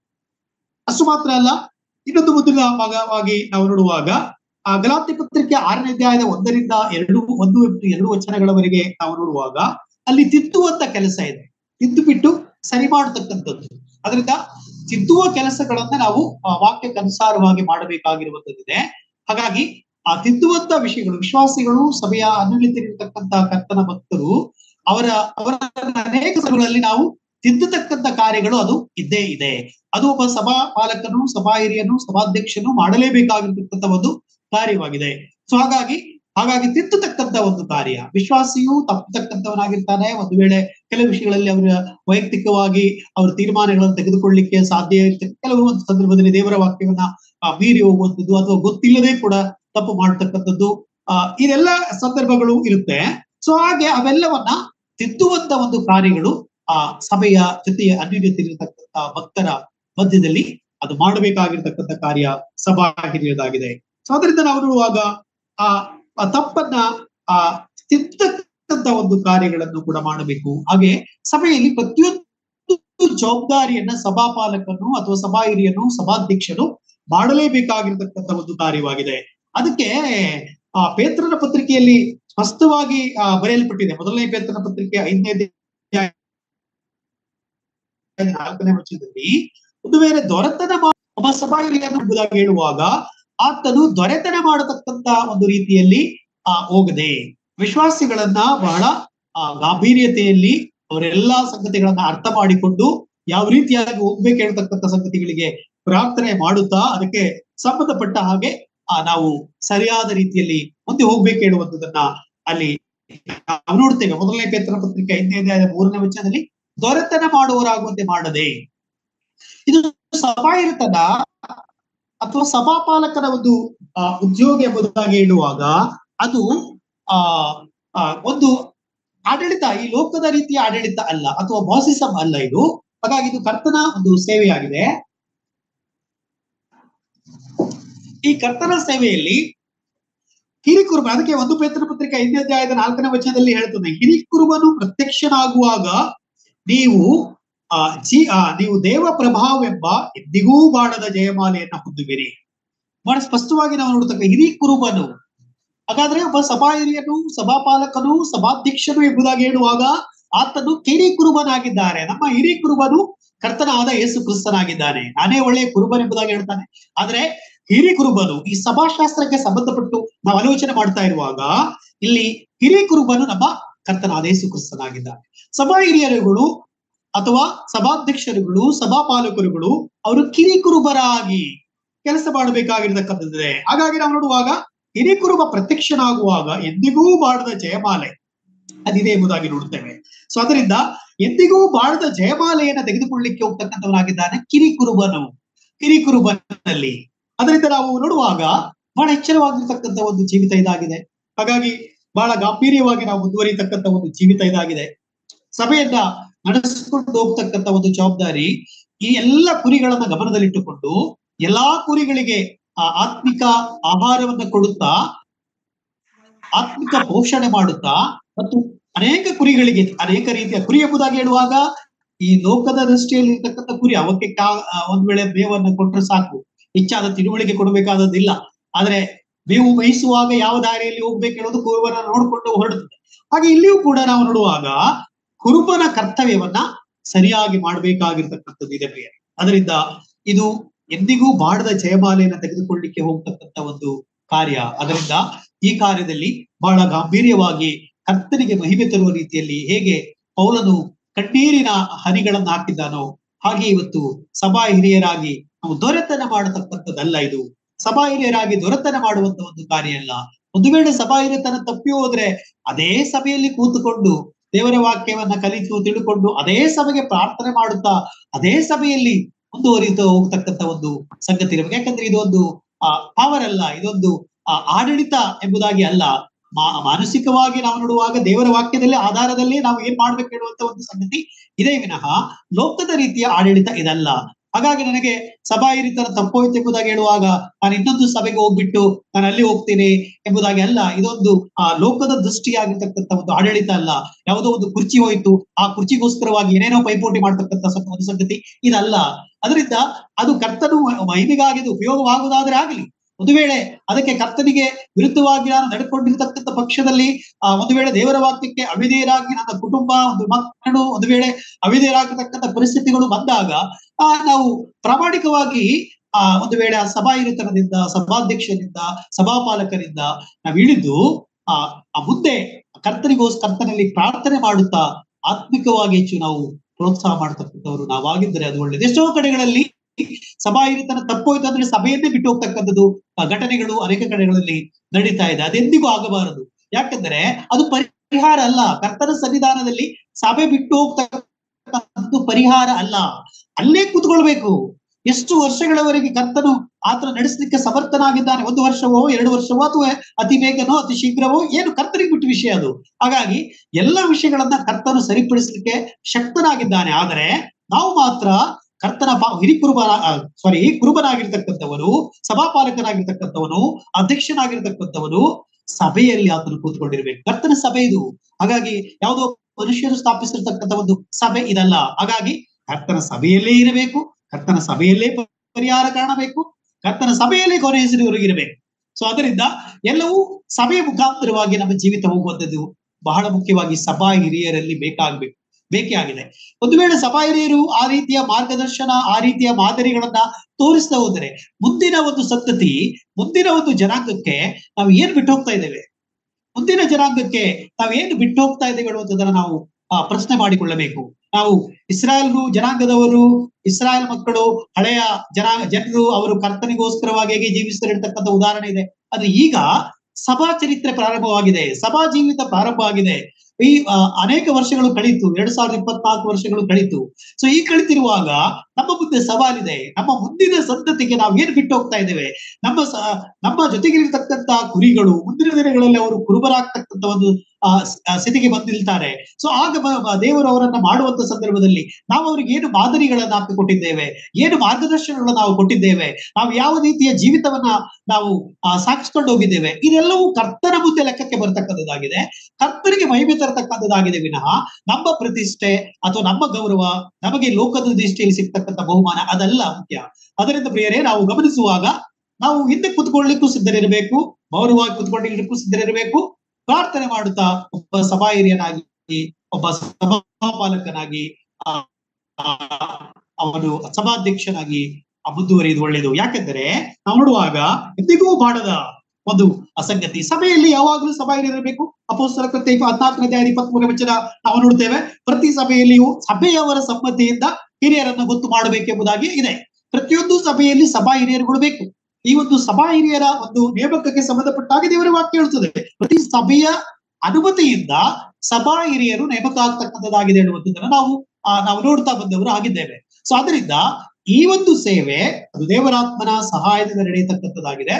ಅಷ್ಟು ಮಾತ್ರ ಅಲ್ಲ ಇನ್ನೊಂದು ಮೊದಲ ಭಾಗವಾಗಿ ನಾವು ನೋಡುವಾಗ ಆ ಗಲಾತಿ ಪತ್ರಿಕೆ ಆರನೇ ಅಧ್ಯಾಯದ ಒಂದರಿಂದ ಎರಡು ಒಂದು ಬಿಟ್ಟು ಎರಡು ವಚನಗಳವರೆಗೆ ನಾವು ನೋಡುವಾಗ ಅಲ್ಲಿ ತಿದ್ದುವಂತ ಕೆಲಸ ಇದೆ ತಿದ್ದು ಬಿಟ್ಟು ಸರಿ ಮಾಡತಕ್ಕಂಥದ್ದು ಅದರಿಂದ ತಿದ್ದುವ ಕೆಲಸಗಳನ್ನ ನಾವು ಆ ವಾಕ್ಯಕ್ಕನುಸಾರವಾಗಿ ಮಾಡಬೇಕಾಗಿರುವಂತದ್ದಿದೆ ಹಾಗಾಗಿ ಆ ತಿದ್ದುವಂತ ವಿಷಯಗಳು ವಿಶ್ವಾಸಿಗಳು ಸಭೆಯ ಅನುಲಿತರಿರ್ತಕ್ಕಂತ ಕರ್ತನ ಭಕ್ತರು ಅವರ ಅವರ ಅನೇಕ ಸ್ಥಳಗಳಲ್ಲಿ ನಾವು ತಿದ್ದತಕ್ಕಂತ ಕಾರ್ಯಗಳು ಅದು ಇದ್ದೇ ಇದೆ ಅದು ಒಬ್ಬ ಸಭಾ ಪಾಲಕನು ಸಭಾ ಹಿರಿಯನು ಸಭಾಧ್ಯಕ್ಷನು ಮಾಡಲೇಬೇಕಾಗಿರ್ತಕ್ಕಂಥ ಒಂದು ಕಾರ್ಯವಾಗಿದೆ ಸೊ ಹಾಗಾಗಿ ಹಾಗಾಗಿ ತಿದ್ದತಕ್ಕಂತ ಒಂದು ಕಾರ್ಯ ವಿಶ್ವಾಸಿಯು ತಪ್ಪತಕ್ಕಂಥವನಾಗಿರ್ತಾನೆ ಒಂದು ವೇಳೆ ಕೆಲವು ವಿಷಯಗಳಲ್ಲಿ ಅವರ ವೈಯಕ್ತಿಕವಾಗಿ ಅವರ ತೀರ್ಮಾನಗಳನ್ನು ತೆಗೆದುಕೊಳ್ಳಿಕ್ಕೆ ಸಾಧ್ಯ ಇರ್ತದೆ ಕೆಲವು ಒಂದು ಸಂದರ್ಭದಲ್ಲಿ ದೇವರ ವಾಕ್ಯವನ್ನ ಆ, ಮೀರಿ ಹೋಗುವಂಥದ್ದು ಅಥವಾ ಗೊತ್ತಿಲ್ಲದೆ ಕೂಡ ತಪ್ಪು ಮಾಡ್ತಕ್ಕಂಥದ್ದು ಆ ಇದೆಲ್ಲ ಸಂದರ್ಭಗಳು ಇರುತ್ತೆ ಸೊ ಹಾಗೆ ಅವೆಲ್ಲವನ್ನ ತಿದ್ದುವಂತ ಒಂದು ಕಾರ್ಯಗಳು ಆ ಸಭೆಯ ಜೊತೆಯ ಅನ್ಯೋನ್ಯತೆಯಿರತಕ್ಕಂತ ಭಕ್ತರ ಮಧ್ಯದಲ್ಲಿ ಅದು ಮಾಡಬೇಕಾಗಿರ್ತಕ್ಕಂಥ ಕಾರ್ಯ ಸಭಾ ಹಿರಿಯದಾಗಿದೆ ಸೊ ಅದರಿಂದ ನಾವು ನೋಡುವಾಗ ಆ ಆ ತಪ್ಪನ್ನ ಆ ತಿದ್ದತಕ್ಕಂತ ಒಂದು ಕಾರ್ಯಗಳನ್ನು ಕೂಡ ಮಾಡಬೇಕು ಹಾಗೆ ಸಭೆಯಲ್ಲಿ ಪ್ರತಿಯೊಂದು ಜವಾಬ್ದಾರಿಯನ್ನ ಸಭಾಪಾಲಕನು ಅಥವಾ ಸಭಾ ಹಿರಿಯನು ಸಭಾಧ್ಯಕ್ಷನು ಮಾಡಲೇಬೇಕಾಗಿರ್ತಕ್ಕಂಥ ಒಂದು ಕಾರ್ಯವಾಗಿದೆ ಅದಕ್ಕೆ ಆ ಪೇತ್ರನ ಪತ್ರಿಕೆಯಲ್ಲಿ ಸ್ಪಷ್ಟವಾಗಿ ಆ ಬರೆಯಲ್ಪಟ್ಟಿದೆ ಮೊದಲನೇ ಪೇತ್ರನ ಪತ್ರಿಕೆ ಐದನೇ ಅಧ್ಯಾಯ ನಾಲ್ಕನೇ ವಚನದಲ್ಲಿ ಒಂದು ವೇಳೆ ದೊರೆತನ ಮಾ- ಒಬ್ಬ ಸಭಾ ಹಿರಿಯನು ಎಂಬುದಾಗಿ ಹೇಳುವಾಗ ಆತನು ದೊರೆತನ ಮಾಡತಕ್ಕಂತ ಒಂದು ರೀತಿಯಲ್ಲಿ ಆ ಹೋಗದೆ ವಿಶ್ವಾಸಿಗಳನ್ನ ಬಹಳ ಆ ಗಾಂಭೀರ್ಯತೆಯಲ್ಲಿ ಅವರೆಲ್ಲಾ ಸಂಗತಿಗಳನ್ನ ಅರ್ಥ ಮಾಡಿಕೊಂಡು ಯಾವ ರೀತಿಯಾಗಿ ಹೋಗ್ಬೇಕು ಹೇಳ್ತಕ್ಕಂಥ ಸಂಗತಿಗಳಿಗೆ ಪ್ರಾರ್ಥನೆ ಮಾಡುತ್ತಾ ಅದಕ್ಕೆ ಸಂಬಂಧಪಟ್ಟ ಹಾಗೆ ಆ ನಾವು ಸರಿಯಾದ ರೀತಿಯಲ್ಲಿ ಮುಂದೆ ಹೋಗ್ಬೇಕು ಹೇಳುವಂಥದ್ದನ್ನ ಅಲ್ಲಿ ನಾವು ನೋಡ್ತೇವೆ ಮೊದಲನೇ ಪೇತ್ರ ಪತ್ರಿಕೆ ಐದನೇ ಅಧ್ಯಾಯದ ಮೂರನೇ ವಚನದಲ್ಲಿ ದೊರೆತನ ಮಾಡುವವರಾಗುವಂತೆ ಮಾಡದೆ ಇದು ಸಭಾಯಿರ್ತನ ಅಥವಾ ಸಭಾಪಾಲಕರ ಒಂದು ಆ, ಉದ್ಯೋಗ ಎಂಬುದಾಗಿ ಹೇಳುವಾಗ ಅದು ಆ ಆ, ಒಂದು ಆಡಳಿತ ಈ ಲೋಕದ ರೀತಿಯ ಆಡಳಿತ ಅಲ್ಲ ಅಥವಾ ಬಾಸಿಸಂ ಅಲ್ಲ ಇದು ಹಾಗಾಗಿ ಇದು ಕರ್ತನ ಒಂದು ಸೇವೆಯಾಗಿದೆ ಈ ಕರ್ತನ ಸೇವೆಯಲ್ಲಿ ಹಿರಿಕುರುಬ ಅದಕ್ಕೆ ಒಂದು ಪೇತ್ರ ಪತ್ರಿಕೆ ಐದನೇ ಅಧ್ಯಾಯದ ನಾಲ್ಕನೇ ವಚನದಲ್ಲಿ ಹೇಳ್ತದೆ ಹಿರಿಕುರುಬನು ಪ್ರತ್ಯಕ್ಷನಾಗುವಾಗ ನೀವು ಆ ಜೀ ಆ ನೀವು ದೇವ ಪ್ರಭಾವವೆಂಬ ಎಂದಿಗೂ ಬಾಡದ ಜಯಮಾಲೆಯನ್ನ ಹೊಂದುವಿರಿ ಬಹಳ ಸ್ಪಷ್ಟವಾಗಿ ನಾವು ನೋಡ್ತಕ್ಕ ಹಿರಿ ಕುರುಬನು ಹಾಗಾದ್ರೆ ಒಬ್ಬ ಸಭಾ ಹಿರಿಯನು ಸಭಾಪಾಲಕನು ಸಭಾಧ್ಯಕ್ಷನು ಎಂಬುದಾಗಿ ಹೇಳುವಾಗ ಆತನು ಕಿರಿ ಕುರುಬನಾಗಿದ್ದಾರೆ ನಮ್ಮ ಹಿರಿ ಕುರುಬನು ಕರ್ತನಾದ ಯೇಸು ಕ್ರಿಸ್ತನಾಗಿದ್ದಾನೆ ನಾನೇ ಒಳ್ಳೆಯ ಕುರುಬನ್ ಎಂಬುದಾಗಿ ಹೇಳ್ತಾನೆ ಆದ್ರೆ ಹಿರಿ ಕುರುಬನು ಈ ಸಭಾಶಾಸ್ತ್ರಕ್ಕೆ ಸಂಬಂಧಪಟ್ಟು ನಾವು ಆಲೋಚನೆ ಮಾಡ್ತಾ ಇರುವಾಗ ಇಲ್ಲಿ ಹಿರಿ ಕುರುಬನು ನಮ್ಮ ಕರ್ತನಾದ ಯೇಸು ಕ್ರಿಸ್ತನಾಗಿದ್ದಾನೆ ಸಭಾ ಹಿರಿಯರುಗಳು ಅಥವಾ ಸಭಾಧ್ಯಕ್ಷರುಗಳು ಸಭಾಪಾಲಕರುಗಳು ಅವರು ಕಿರಿ ಕುರುಬರಾಗಿ ಕೆಲಸ ಮಾಡಬೇಕಾಗಿರ್ತಕ್ಕಂಥದ್ದಿದೆ ಹಾಗಾಗಿ ನಾವು ನೋಡುವಾಗ ಹಿರಿ ಕುರುಬ ಪ್ರತ್ಯಕ್ಷನಾಗುವಾಗ ಎಂದಿಗೂ ಬಾಡದ ಜಯಮಾಲೆ ಅದಿದೆ ಎಂಬುದಾಗಿ ನೋಡುತ್ತೇವೆ ಸೊ ಅದರಿಂದ ಎಂದಿಗೂ ಬಾಳದ ಜಯಮಾಲೆಯನ್ನ ತೆಗೆದುಕೊಳ್ಳಿಕ್ಕೆ ಹೋಗ್ತಕ್ಕಂಥವನಾಗಿದ್ದಾನೆ ಕಿರಿ ಕುರುಬನು ಕಿರಿ ಕುರುಬನಲ್ಲಿ ಅದರಿಂದ ನಾವು ನೋಡುವಾಗ ಬಹಳ ಎಚ್ಚರವಾಗಿರ್ತಕ್ಕಂಥ ಒಂದು ಜೀವಿತ ಇದಾಗಿದೆ ಹಾಗಾಗಿ ಬಹಳ ಗಾಂಭೀರ್ಯವಾಗಿ ನಾವು ಮುಂದುವರಿತಕ್ಕಂಥ ಒಂದು ಜೀವಿತ ಇದಾಗಿದೆ ಸಭೆಯನ್ನ ನಡೆಸಿಕೊಂಡು ಹೋಗ್ತಕ್ಕಂಥ ಒಂದು ಜವಾಬ್ದಾರಿ ಈ ಎಲ್ಲ ಕುರಿಗಳನ್ನ ಗಮನದಲ್ಲಿಟ್ಟುಕೊಂಡು ಎಲ್ಲಾ ಕುರಿಗಳಿಗೆ ಆ ಆತ್ಮಿಕ ಆಹಾರವನ್ನ ಕೊಡುತ್ತಾ ಆತ್ಮಿಕ ಪೋಷಣೆ ಮಾಡುತ್ತಾ ಮತ್ತು ಅನೇಕ ಕುರಿಗಳಿಗೆ ಅನೇಕ ರೀತಿಯ ಕುರಿ ಎಂಬುದಾಗಿ ಹೇಳುವಾಗ ಈ ಲೋಕದ ದೃಷ್ಟಿಯಲ್ಲಿ ಇರ್ತಕ್ಕಂಥ ಕುರಿ ಅವಕ್ಕೆ ಕಾ ಆ, ಒಂದ್ ವೇಳೆ ಮೇವನ್ನು ಕೊಟ್ಟರೆ ಸಾಕು ಹೆಚ್ಚಾದ ತಿಳುವಳಿಕೆ ಕೊಡಬೇಕಾದದ್ದಿಲ್ಲ ಆದ್ರೆ ಮೇವು ಮೇಯಿಸುವಾಗ ಯಾವ ದಾರಿಯಲ್ಲಿ ಹೋಗ್ಬೇಕು ಹೇಳೋದು ಕುರುಬನ ನೋಡಿಕೊಂಡು ಹೊರಡುತ್ತದೆ ಹಾಗೆ ಇಲ್ಲಿಯೂ ಕೂಡ ನಾವು ನೋಡುವಾಗ ಕುರುಬನ ಕರ್ತವ್ಯವನ್ನ ಸರಿಯಾಗಿ ಮಾಡಬೇಕಾಗಿರ್ತಕ್ಕಂಥದ್ದು ಇದೆ ಪ್ರಿಯ ಅದರಿಂದ ಇದು ಎಂದಿಗೂ ಬಾಡದ ಜಯಮಾಲೆಯನ್ನ ತೆಗೆದುಕೊಳ್ಳಿಕ್ಕೆ ಹೋಗ್ತಕ್ಕಂಥ ಒಂದು ಕಾರ್ಯ ಅದರಿಂದ ಈ ಕಾರ್ಯದಲ್ಲಿ ಬಹಳ ಗಾಂಭೀರ್ಯವಾಗಿ ಕರ್ತನಿಗೆ ಮಹಿಮೆ ತರುವ ರೀತಿಯಲ್ಲಿ ಹೇಗೆ ಪೌಲನು ಕಣ್ಣೀರಿನ ಹನಿಗಳನ್ನ ಹಾಕಿದ್ದಾನೋ ಹಾಗೆ ಇವತ್ತು ಸಭಾ ಹಿರಿಯರಾಗಿ ನಾವು ದೊರೆತನ ಮಾಡತಕ್ಕಂಥದ್ದಲ್ಲ ಇದು ಸಭಾ ಹಿರಿಯರಾಗಿ ದೊರೆತನ ಮಾಡುವಂತ ಒಂದು ಕಾರ್ಯ ಅಲ್ಲ ಒಂದು ವೇಳೆ ಸಭಾ ಹಿರಿಯತನ ತಪ್ಪಿ ಹೋದ್ರೆ ಅದೇ ಸಭೆಯಲ್ಲಿ ಕೂತುಕೊಂಡು ದೇವರ ವಾಕ್ಯವನ್ನ ಕಲಿತು ತಿಳ್ಕೊಂಡು ಅದೇ ಸಭೆಗೆ ಪ್ರಾರ್ಥನೆ ಮಾಡುತ್ತಾ ಅದೇ ಸಭೆಯಲ್ಲಿ ಮುಂದುವರಿತು ಹೋಗ್ತಕ್ಕಂಥ ಒಂದು ಸಂಗತಿ ಇರಬೇಕು ಯಾಕಂದ್ರೆ ಇದೊಂದು ಆ ಪವರ್ ಅಲ್ಲ ಇದೊಂದು ಆ ಆಡಳಿತ ಎಂಬುದಾಗಿ ಅಲ್ಲ ಮಾ- ಮಾನಸಿಕವಾಗಿ ನಾವು ನೋಡುವಾಗ ದೇವರ ವಾಕ್ಯದಲ್ಲಿ ಆಧಾರದಲ್ಲಿ ನಾವು ಏನ್ ಮಾಡ್ಬೇಕು ಹೇಳುವಂತ ಒಂದು ಸಂಗತಿ ಇದೇ ವಿನಃ ಲೋಕದ ರೀತಿಯ ಆಡಳಿತ ಇದಲ್ಲ ಹಾಗಾಗಿ ನನಗೆ ಸಭಾ ಹಿರಿತನ ತಪ್ಪೋಯ್ತು ಎಂಬುದಾಗಿ ಹೇಳುವಾಗ ನಾನು ಇನ್ನೊಂದು ಸಭೆಗೆ ಹೋಗ್ಬಿಟ್ಟು ನಾನು ಅಲ್ಲಿ ಹೋಗ್ತೀನಿ ಎಂಬುದಾಗಿ ಅಲ್ಲ ಇದೊಂದು ಆ ಲೋಕದ ದೃಷ್ಟಿಯಾಗಿರ್ತಕ್ಕಂಥ ಒಂದು ಆಡಳಿತ ಅಲ್ಲ ಯಾವುದೋ ಒಂದು ಕುರ್ಚಿ ಹೋಯ್ತು ಆ ಕುರ್ಚಿಗೋಸ್ಕರವಾಗಿ ಏನೇನೋ ಪೈಪೋಟಿ ಮಾಡ್ತಕ್ಕಂಥ ಸ- ಒಂದು ಸಂಗತಿ ಇದಲ್ಲ ಅದರಿಂದ ಅದು ಕರ್ತನು ಮಹಿಮೆಗಾಗಿ ಅದು ಉಪಯೋಗವಾಗುವುದಾದ್ರೆ ಆಗಲಿ ಒಂದು ವೇಳೆ ಅದಕ್ಕೆ ಕರ್ತನಿಗೆ ವಿರುದ್ಧವಾಗಿ ನಾನು ನಡ್ಕೊಂಡಿರ್ತಕ್ಕಂಥ ಪಕ್ಷದಲ್ಲಿ ಆ ಒಂದು ವೇಳೆ ದೇವರ ವಾಕ್ಯಕ್ಕೆ ಅವಿಧೇಯರಾಗಿ ನನ್ನ ಕುಟುಂಬ ಒಂದು ಮಕ್ಕಳು ಒಂದು ವೇಳೆ ಅವಿಧೇಯರಾಗತಕ್ಕಂಥ ಪರಿಸ್ಥಿತಿಗಳು ಬಂದಾಗ ಆ ನಾವು ಪ್ರಾಮಾಣಿಕವಾಗಿ ಆ ಒಂದು ವೇಳೆ ಆ ಸಭಾ ಹಿರಿತನದಿಂದ ಸಭಾಧ್ಯಕ್ಷರಿಂದ ಸಭಾಪಾಲಕರಿಂದ ನಾವು ಇಳಿದು ಆ ಆ ಮುಂದೆ ಕರ್ತನಿಗೋಸ್ ಕರ್ತನಲ್ಲಿ ಪ್ರಾರ್ಥನೆ ಮಾಡುತ್ತಾ ಆತ್ಮಿಕವಾಗಿ ಹೆಚ್ಚು ನಾವು ಪ್ರೋತ್ಸಾಹ ಮಾಡತಕ್ಕಂಥವ್ರು ನಾವಾಗಿದ್ದರೆ ಅದು ಒಳ್ಳೇದು ಎಷ್ಟೋ ಕಡೆಗಳಲ್ಲಿ ಸಭಾ ಹಿರಿತನ ತಪ್ಪೋಯ್ತು ಅಂದ್ರೆ ಸಭೆಯನ್ನೇ ಬಿಟ್ಟು ಹೋಗ್ತಕ್ಕಂಥದ್ದು ಆ ಘಟನೆಗಳು ಅನೇಕ ಕಡೆಗಳಲ್ಲಿ ನಡೀತಾ ಇದೆ ಅದೆಂದಿಗೂ ಆಗಬಾರದು ಯಾಕಂದ್ರೆ ಅದು ಪರಿಹಾರ ಅಲ್ಲ ಕರ್ತನ ಸನ್ನಿಧಾನದಲ್ಲಿ ಸಭೆ ಬಿಟ್ಟು ಹೋಗ್ತಕ್ಕಂಥದ್ದು ಪರಿಹಾರ ಅಲ್ಲ ಅಲ್ಲೇ ಕೂತ್ಕೊಳ್ಬೇಕು ಎಷ್ಟು ವರ್ಷಗಳವರೆಗೆ ಕರ್ತನು ಆತನ ನಡೆಸಲಿಕ್ಕೆ ಸಮರ್ಥನಾಗಿದ್ದಾನೆ ಒಂದು ವರ್ಷವೋ ಎರಡು ವರ್ಷವೋ ಅಥವಾ ಅತಿ ಬೇಗನೋ ಅತಿ ಶೀಘ್ರವೋ ಏನು ಕರ್ತನಿಗೆ ಬಿಟ್ಟು ವಿಷಯ ಅದು ಹಾಗಾಗಿ ಎಲ್ಲ ವಿಷಯಗಳನ್ನ ಕರ್ತನು ಸರಿಪಡಿಸಲಿಕ್ಕೆ ಶಕ್ತನಾಗಿದ್ದಾನೆ ಆದರೆ ನಾವು ಮಾತ್ರ ಕರ್ತನ ಪಾ ಹಿರಿಕುರುಬ ಸಾರಿ ಕುರುಬನಾಗಿರ್ತಕ್ಕಂಥವನು ಸಭಾಪಾಲಕನಾಗಿರ್ತಕ್ಕಂಥವನು ಅಧ್ಯಕ್ಷನಾಗಿರ್ತಕ್ಕಂಥವನು ಸಭೆಯಲ್ಲಿ ಆತನು ಕೂತ್ಕೊಂಡಿರ್ಬೇಕು ಕರ್ತನ ಸಭೆ ಇದು ಹಾಗಾಗಿ ಯಾವುದೋ ಮನುಷ್ಯರು ಸ್ಥಾಪಿಸಿರ್ತಕ್ಕಂಥ ಒಂದು ಸಭೆ ಇದಲ್ಲ ಹಾಗಾಗಿ ಕರ್ತನ ಸಭೆಯಲ್ಲೇ ಇರಬೇಕು ಕರ್ತನ ಸಭೆಯಲ್ಲೇ ಪರಿಹಾರ ಕಾಣಬೇಕು ಕರ್ತನ ಸಭೆಯಲ್ಲೇ ಕೊನೆ ಹೆಸರಿವರೆಗೆ ಇರಬೇಕು ಸೊ ಅದರಿಂದ ಎಲ್ಲವೂ ಸಭೆಯ ಮುಖಾಂತರವಾಗಿ ನಮ್ಮ ಜೀವಿತ ಹೋಗುವಂಥದ್ದು ಬಹಳ ಮುಖ್ಯವಾಗಿ ಸಭಾ ಹಿರಿಯರಲ್ಲಿ ಬೇಕಾಗ್ಬೇಕು ಬೇಕೇ ಆಗಿದೆ ಒಂದು ವೇಳೆ ಸಭಾ ಹಿರಿಯರು ಆ ರೀತಿಯ ಮಾರ್ಗದರ್ಶನ ಆ ರೀತಿಯ ಮಾದರಿಗಳನ್ನ ತೋರಿಸ್ತಾ ಹೋದರೆ ಮುಂದಿನ ಒಂದು ಸಂತತಿ ಮುಂದಿನ ಒಂದು ಜನಾಂಗಕ್ಕೆ ನಾವು ಏನ್ ಬಿಟ್ಟು ಹೋಗ್ತಾ ಇದ್ದೇವೆ ಮುಂದಿನ ಜನಾಂಗಕ್ಕೆ ನಾವು ಏನು ಬಿಟ್ಟು ಹೋಗ್ತಾ ಇದ್ದೇವೆ ಅನ್ನುವಂಥದ್ದನ್ನ ನಾವು ಆ ಪ್ರಶ್ನೆ ಮಾಡಿಕೊಳ್ಳಬೇಕು ನಾವು ಇಸ್ರಾಯೇಲ್ ಜನಾಂಗದವರು ಇಸ್ರಾಯೇಲ್ ಮಕ್ಕಳು ಹಳೆಯ ಜನ ಜನರು ಅವರು ಕರ್ತನಿಗೋಸ್ಕರವಾಗಿ ಹೇಗೆ ಜೀವಿಸ್ತಿರ್ತಕ್ಕಂಥ ಉದಾಹರಣೆ ಇದೆ ಆದ್ರೆ ಈಗ ಸಭಾ ಚರಿತ್ರೆ ಪ್ರಾರಂಭವಾಗಿದೆ ಸಭಾ ಜೀವಿತ ಪ್ರಾರಂಭ ಆಗಿದೆ ಈ ಆ, ಅನೇಕ ವರ್ಷಗಳು ಕಳೀತು ಎರಡ್ ಸಾವಿರದ ಇಪ್ಪತ್ನಾಲ್ಕು ವರ್ಷಗಳು ಕಳೀತು ಸೊ ಈ ಕಳಿತಿರುವಾಗ ನಮ್ಮ ಮುಂದೆ ಸವಾಲಿದೆ ನಮ್ಮ ಮುಂದಿನ ಸಂತತಿಗೆ ನಾವು ಏನ್ ಬಿಟ್ಟು ಹೋಗ್ತಾ ಇದ್ದೇವೆ ನಮ್ಮ ಸ ನಮ್ಮ ಜೊತೆಗಿರ್ತಕ್ಕಂತ ಕುರಿಗಳು ಮುಂದಿನ ದಿನಗಳಲ್ಲಿ ಅವರು ಕುರುಬರಾಗ್ತಕ್ಕಂಥ ಒಂದು ಆ ಸ್- ಆ ಸ್ಥಿತಿಗೆ ಬಂದು ನಿಲ್ತಾರೆ ಸೊ ಆಗ ಬ- ಬ- ದೇವರು ಅವರನ್ನ ಮಾಡುವಂತ ಸಂದರ್ಭದಲ್ಲಿ ನಾವು ಅವರಿಗೆ ಏನು ಮಾದರಿಗಳನ್ನ ಹಾಕಿಕೊಟ್ಟಿದ್ದೇವೆ ಏನು ಮಾರ್ಗದರ್ಶನಗಳನ್ನ ನಾವು ಕೊಟ್ಟಿದ್ದೇವೆ ನಾವು ಯಾವ ರೀತಿಯ ಜೀವಿತವನ್ನ ನಾವು ಆ, ಸಾಗಿಸ್ಕೊಂಡು ಹೋಗಿದ್ದೇವೆ ಇದೆಲ್ಲವೂ ಕರ್ತನ ಮುಂದೆ ಲೆಕ್ಕಕ್ಕೆ ಬರ್ತಕ್ಕಂಥದ್ದಾಗಿದೆ ಕರ್ತನಿಗೆ ಮಹಿಮೆ ತರತಕ್ಕಂಥದ್ದಾಗಿದೆ ವಿನಃ ನಮ್ಮ ಪ್ರತಿಷ್ಠೆ ಅಥವಾ ನಮ್ಮ ಗೌರವ ನಮಗೆ ಲೋಕದ ದೃಷ್ಟಿಯಲ್ಲಿ ಸಿಗ್ತಕ್ಕಂಥ ಬಹುಮಾನ ಅದಲ್ಲ ಮುಖ್ಯ ಅದರಿಂದ ಪ್ರಿಯರೇ ನಾವು ಗಮನಿಸುವಾಗ ನಾವು ಹಿಂದೆ ಕುತ್ಕೊಳ್ಳಿಕ್ಕೂ ಸಿದ್ಧರಿರಬೇಕು ಮೌನವಾಗಿ ಕುತ್ಕೊಳ್ಳಿಕ್ಕೂ ಸಿದ್ಧರಿರಬೇಕು ಪ್ರಾರ್ಥನೆ ಮಾಡುತ್ತಾ ಒಬ್ಬ ಸಭಾ ಹಿರಿಯನಾಗಿ ಒಬ್ಬ ಸಭಾಪಾಲಕನಾಗಿ ಆ, ಆ, ಅವನು ಸಭಾಧ್ಯಕ್ಷನಾಗಿ ಆ ಮುಂದುವರಿಯುವುದು ಒಳ್ಳೆಯದು ಯಾಕೆಂದರೆ ನಾವು ನೋಡುವಾಗ ಎಂದಿಗೂ ಮಾಡದ ಒಂದು ಅಸಂಗತಿ ಸಭೆಯಲ್ಲಿ ಯಾವಾಗಲೂ ಸಭಾ ಹಿರಿಯರಿರಬೇಕು ಅಪೋಸ್ತರ ಕೃತ್ಯ ಹದಿನಾಲ್ಕನೇ ಅಧ್ಯಾಯ ಇಪ್ಪತ್ಮೂರನೇ ವಚನ ನಾವು ನೋಡುತ್ತೇವೆ ಪ್ರತಿ ಸಭೆಯಲ್ಲಿಯೂ ಸಭೆಯವರ ಸಮ್ಮತಿಯಿಂದ ಹಿರಿಯರನ್ನ ಗೊತ್ತು ಮಾಡಬೇಕೆಂಬುದಾಗಿ ಇದೆ ಪ್ರತಿಯೊಂದು ಸಭೆಯಲ್ಲಿ ಸಭಾ ಹಿರಿಯರುಗಳು ಬೇಕು ಈ ಒಂದು ಸಭಾ ಹಿರಿಯರ ಒಂದು ನೇಮಕಕ್ಕೆ ಸಂಬಂಧಪಟ್ಟಾಗ ದೇವರ ವಾಕ್ಯ ಹೇಳುತ್ತದೆ ಪ್ರತಿ ಸಭೆಯ ಅನುಮತಿಯಿಂದ ಸಭಾ ಹಿರಿಯರು ನೇಮಕ ಆಗ್ತಕ್ಕಂಥದ್ದಾಗಿದೆ ಅನ್ನುವಂಥದ್ದನ್ನ ನಾವು ಆ, ನಾವು ನೋಡ್ತಾ ಬಂದವರು ಆಗಿದ್ದೇವೆ ಸೊ ಅದರಿಂದ ಈ ಒಂದು ಸೇವೆ ಅದು ದೇವರಾತ್ಮನ ಸಹಾಯದಿಂದ ನಡೆಯತಕ್ಕಂಥದ್ದಾಗಿದೆ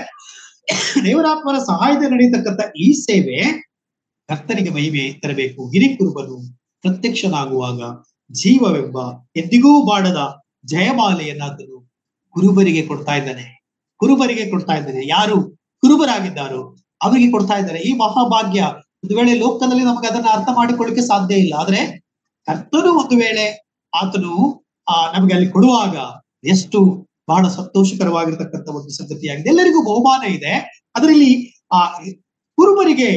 ದೇವರಾತ್ಮನ ಸಹಾಯದಿಂದ ನಡೆಯತಕ್ಕಂಥ ಈ ಸೇವೆ ಕರ್ತನಿಗೆ ಮಹಿಮೆ ತರಬೇಕು ಹಿರಿಕುರುಬನು ಪ್ರತ್ಯಕ್ಷನಾಗುವಾಗ ಜೀವವೆಂಬ ಎಂದಿಗೂ ಬಾಡದ ಜಯಮಾಲೆಯನ್ನಾತನು ಕುರುಬರಿಗೆ ಕೊಡ್ತಾ ಇದ್ದಾನೆ ಕುರುಬರಿಗೆ ಕೊಡ್ತಾ ಇದ್ದಾನೆ ಯಾರು ಕುರುಬರಾಗಿದ್ದಾರೋ ಅವರಿಗೆ ಕೊಡ್ತಾ ಇದ್ದಾರೆ ಈ ಮಹಾಭಾಗ್ಯ ಒಂದು ವೇಳೆ ಲೋಕದಲ್ಲಿ ನಮಗೆ ಅದನ್ನ ಅರ್ಥ ಮಾಡಿಕೊಳ್ಳಿಕ್ಕೆ ಸಾಧ್ಯ ಇಲ್ಲ ಆದ್ರೆ ಕರ್ತನು ಒಂದು ವೇಳೆ ಆತನು ಆ ನಮಗೆ ಅಲ್ಲಿ ಕೊಡುವಾಗ ಎಷ್ಟು ಬಹಳ ಸಂತೋಷಕರವಾಗಿರ್ತಕ್ಕಂಥ ಒಂದು ಸಂಗತಿಯಾಗಿದೆ ಎಲ್ಲರಿಗೂ ಬಹುಮಾನ ಇದೆ ಅದರಲ್ಲಿ ಆ ಕುರುಬರಿಗೆ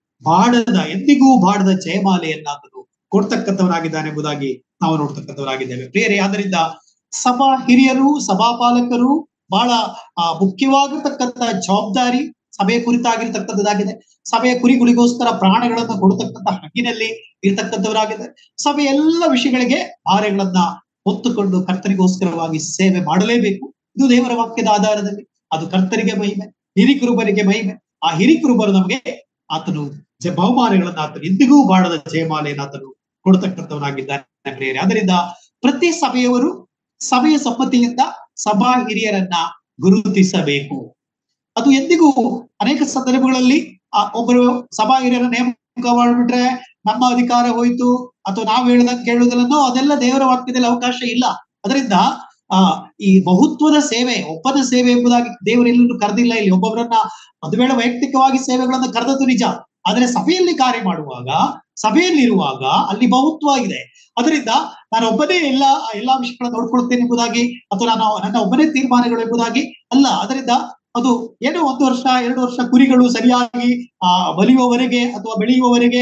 ಬಾಡದ ಎಂದಿಗೂ ಬಾಡದ ಜಯಮಾಲೆಯನ್ನ ಆತನು ಕೊಡ್ತಕ್ಕಂಥವನಾಗಿದ್ದಾನೆ ಎಂಬುದಾಗಿ ನಾವು ನೋಡ್ತಕ್ಕಂಥವರಾಗಿದ್ದೇವೆ ಪ್ರಿಯರೇ ಆದ್ದರಿಂದ ಸಭಾ ಹಿರಿಯರು ಸಭಾಪಾಲಕರು ಬಹಳ ಆ, ಮುಖ್ಯವಾಗಿರ್ತಕ್ಕಂಥ ಜವಾಬ್ದಾರಿ ಸಭೆಯ ಕುರಿತಾಗಿರ್ತಕ್ಕಂಥದ್ದಾಗಿದೆ ಸಭೆಯ ಕುರಿಗಳಿಗೋಸ್ಕರ ಪ್ರಾಣಗಳನ್ನ ಕೊಡತಕ್ಕಂಥ ಹಕ್ಕಿನಲ್ಲಿ ಇರ್ತಕ್ಕಂಥವರಾಗಿದೆ ಸಭೆಯ ಎಲ್ಲ ವಿಷಯಗಳಿಗೆ ಭಾರಗಳನ್ನ ಹೊತ್ತುಕೊಂಡು ಕರ್ತನಿಗೋಸ್ಕರವಾಗಿ ಸೇವೆ ಮಾಡಲೇಬೇಕು ಇದು ದೇವರ ವಾಕ್ಯದ ಆಧಾರದಲ್ಲಿ ಅದು ಕರ್ತನಿಗೆ ಮಹಿಮೆ ಹಿರಿಕುರುಬರಿಗೆ ಮಹಿಮೆ ಆ ಹಿರಿಕುರುಬರು ನಮಗೆ ಆತನು ಜ- ಬಹುಮಾನಗಳನ್ನ ಆತನು ಎಂದಿಗೂ ಬಾಡದ ಜಯಮಾಲೆಯನ್ನು ಆತನು ಕೊಡ್ತಕ್ಕಂಥವನಾಗಿದ್ದಾನೆ ಪ್ರಿಯರೇ ಅದರಿಂದ ಪ್ರತಿ ಸಭೆಯವರು ಸಭೆಯ ಸಮ್ಮತಿಯಿಂದ ಸಭಾ ಹಿರಿಯರನ್ನ ಗುರುತಿಸಬೇಕು ಅದು ಎಂದಿಗೂ ಅನೇಕ ಸಂದರ್ಭಗಳಲ್ಲಿ ಆ ಒಬ್ಬರು ಸಭಾ ಹಿರಿಯರ ನೇಮಕ ಮಾಡ್ಬಿಟ್ರೆ ನಮ್ಮ ಅಧಿಕಾರ ಹೋಯ್ತು ಅಥವಾ ನಾವು ಹೇಳ್ದಂಗೆ ಕೇಳುವುದಲ್ಲನೋ ಅದೆಲ್ಲ ದೇವರ ವಾಕ್ಯದಲ್ಲಿ ಅವಕಾಶ ಇಲ್ಲ ಅದರಿಂದ ಆ ಈ ಬಹುತ್ವದ ಸೇವೆ ಒಬ್ಬನ ಸೇವೆ ಎಂಬುದಾಗಿ ದೇವರೆಲ್ಲೂ ಕರೆದಿಲ್ಲ ಇಲ್ಲಿ ಒಬ್ಬೊಬ್ಬರನ್ನ ಒಂದು ವೇಳೆ ವೈಯಕ್ತಿಕವಾಗಿ ಸೇವೆಗಳನ್ನ ಕರೆದದ್ದು ನಿಜ ಆದ್ರೆ ಸಭೆಯಲ್ಲಿ ಕಾರ್ಯ ಮಾಡುವಾಗ ಸಭೆಯಲ್ಲಿರುವಾಗ ಅಲ್ಲಿ ಬಹುತ್ವ ಇದೆ ಅದರಿಂದ ನಾನು ಒಬ್ಬನೇ ಎಲ್ಲ ಎಲ್ಲಾ ವಿಷಯಗಳನ್ನ ನೋಡ್ಕೊಳ್ತೇನೆ ಎಂಬುದಾಗಿ ಅಥವಾ ನಾನು ನನ್ನ ಒಬ್ಬನೇ ತೀರ್ಮಾನಗಳು ಎಂಬುದಾಗಿ ಅಲ್ಲ ಅದರಿಂದ ಅದು ಏನೋ ಒಂದು ವರ್ಷ ಎರಡು ವರ್ಷ ಕುರಿಗಳು ಸರಿಯಾಗಿ ಆ ಬಲಿಯುವವರೆಗೆ ಅಥವಾ ಬೆಳೆಯುವವರೆಗೆ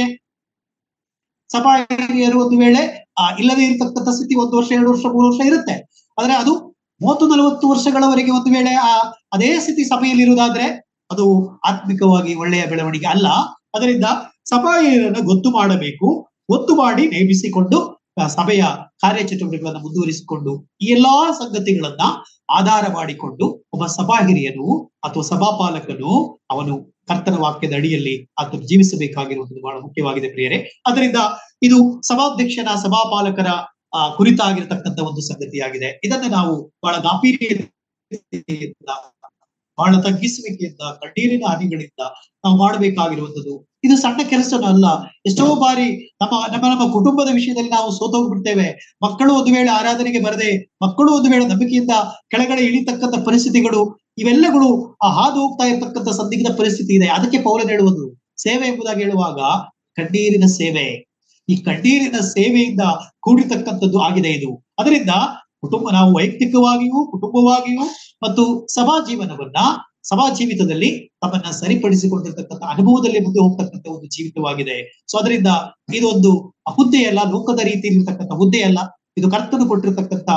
ಸಭಾ ಹಿರಿಯರು ಒಂದು ವೇಳೆ ಆ ಇಲ್ಲದೆ ಇರತಕ್ಕಂಥ ಸ್ಥಿತಿ ಒಂದು ವರ್ಷ ಎರಡು ವರ್ಷ ಮೂರು ವರ್ಷ ಇರುತ್ತೆ ಆದ್ರೆ ಅದು ಮೂವತ್ತು ನಲವತ್ತು ವರ್ಷಗಳವರೆಗೆ ಒಂದು ವೇಳೆ ಆ ಅದೇ ಸ್ಥಿತಿ ಸಭೆಯಲ್ಲಿ ಇರುವುದಾದ್ರೆ ಅದು ಆತ್ಮಿಕವಾಗಿ ಒಳ್ಳೆಯ ಬೆಳವಣಿಗೆ ಅಲ್ಲ ಅದರಿಂದ ಸಭಾ ಹಿರಿಯರನ್ನ ಗೊತ್ತು ಮಾಡಬೇಕು ಗೊತ್ತು ಮಾಡಿ ನೇಮಿಸಿಕೊಂಡು ಆ ಸಭೆಯ ಕಾರ್ಯಚಟುವಟಿಕೆಗಳನ್ನ ಮುಂದುವರಿಸಿಕೊಂಡು ಈ ಎಲ್ಲಾ ಸಂಗತಿಗಳನ್ನ ಆಧಾರ ಮಾಡಿಕೊಂಡು ಒಬ್ಬ ಸಭಾ ಹಿರಿಯನು ಅಥವಾ ಸಭಾಪಾಲಕನು ಅವನು ಕರ್ತನ ವಾಕ್ಯದ ಅಡಿಯಲ್ಲಿ ಆತನು ಜೀವಿಸಬೇಕಾಗಿರುವುದು ಬಹಳ ಮುಖ್ಯವಾಗಿದೆ ಪ್ರಿಯರೇ ಅದರಿಂದ ಇದು ಸಭಾಧ್ಯಕ್ಷನ ಸಭಾಪಾಲಕರ ಆ ಕುರಿತಾಗಿರ್ತಕ್ಕಂಥ ಒಂದು ಸಂಗತಿಯಾಗಿದೆ ಇದನ್ನ ನಾವು ಬಹಳ ಗಾಂಭೀರ್ಯದಿಂದ ಬಹಳ ತಗ್ಗಿಸುವಿಕೆಯಿಂದ ಕಣ್ಣೀರಿನ ಹನಿಗಳಿಂದ ನಾವು ಮಾಡಬೇಕಾಗಿರುವಂತದ್ದು ಇದು ಸಣ್ಣ ಕೆಲಸನೂ ಅಲ್ಲ ಎಷ್ಟೋ ಬಾರಿ ನಮ್ಮ ನಮ್ಮ ನಮ್ಮ ಕುಟುಂಬದ ವಿಷಯದಲ್ಲಿ ನಾವು ಸೋತೋಗ್ಬಿಡ್ತೇವೆ ಮಕ್ಕಳು ಒಂದು ವೇಳೆ ಆರಾಧನೆಗೆ ಬರದೆ ಮಕ್ಕಳು ಒಂದು ವೇಳೆ ನಂಬಿಕೆಯಿಂದ ಕೆಳಗಡೆ ಇಳಿತಕ್ಕಂಥ ಪರಿಸ್ಥಿತಿಗಳು ಇವೆಲ್ಲಗಳು ಆ ಹಾದು ಹೋಗ್ತಾ ಇರ್ತಕ್ಕಂಥ ಸಂದಿಗ್ಧ ಪರಿಸ್ಥಿತಿ ಇದೆ ಅದಕ್ಕೆ ಪೌಲನ್ ಹೇಳುವುದು ಸೇವೆ ಎಂಬುದಾಗಿ ಹೇಳುವಾಗ ಕಣ್ಣೀರಿನ ಸೇವೆ ಈ ಕಣ್ಣೀರಿನ ಸೇವೆಯಿಂದ ಕೂಡಿರ್ತಕ್ಕಂಥದ್ದು ಆಗಿದೆ ಇದು ಅದರಿಂದ ಕುಟುಂಬ ನಾವು ವೈಯಕ್ತಿಕವಾಗಿಯೂ ಕುಟುಂಬವಾಗಿಯೂ ಮತ್ತು ಸಭಾ ಜೀವನವನ್ನ ಸಭಾ ಜೀವಿತದಲ್ಲಿ ತಮ್ಮನ್ನ ಸರಿಪಡಿಸಿಕೊಂಡಿರ್ತಕ್ಕಂಥ ಅನುಭವದಲ್ಲಿ ಮುಂದೆ ಹೋಗ್ತಕ್ಕಂಥ ಒಂದು ಜೀವಿತವಾಗಿದೆ ಸೊ ಅದರಿಂದ ಇದೊಂದು ಹುದ್ದೆಯಲ್ಲ ಲೋಕದ ರೀತಿಯಲ್ಲಿ ಇರ್ತಕ್ಕಂಥ ಹುದ್ದೆಯಲ್ಲ ಇದು ಕರ್ತನು ಕೊಟ್ಟಿರ್ತಕ್ಕಂಥ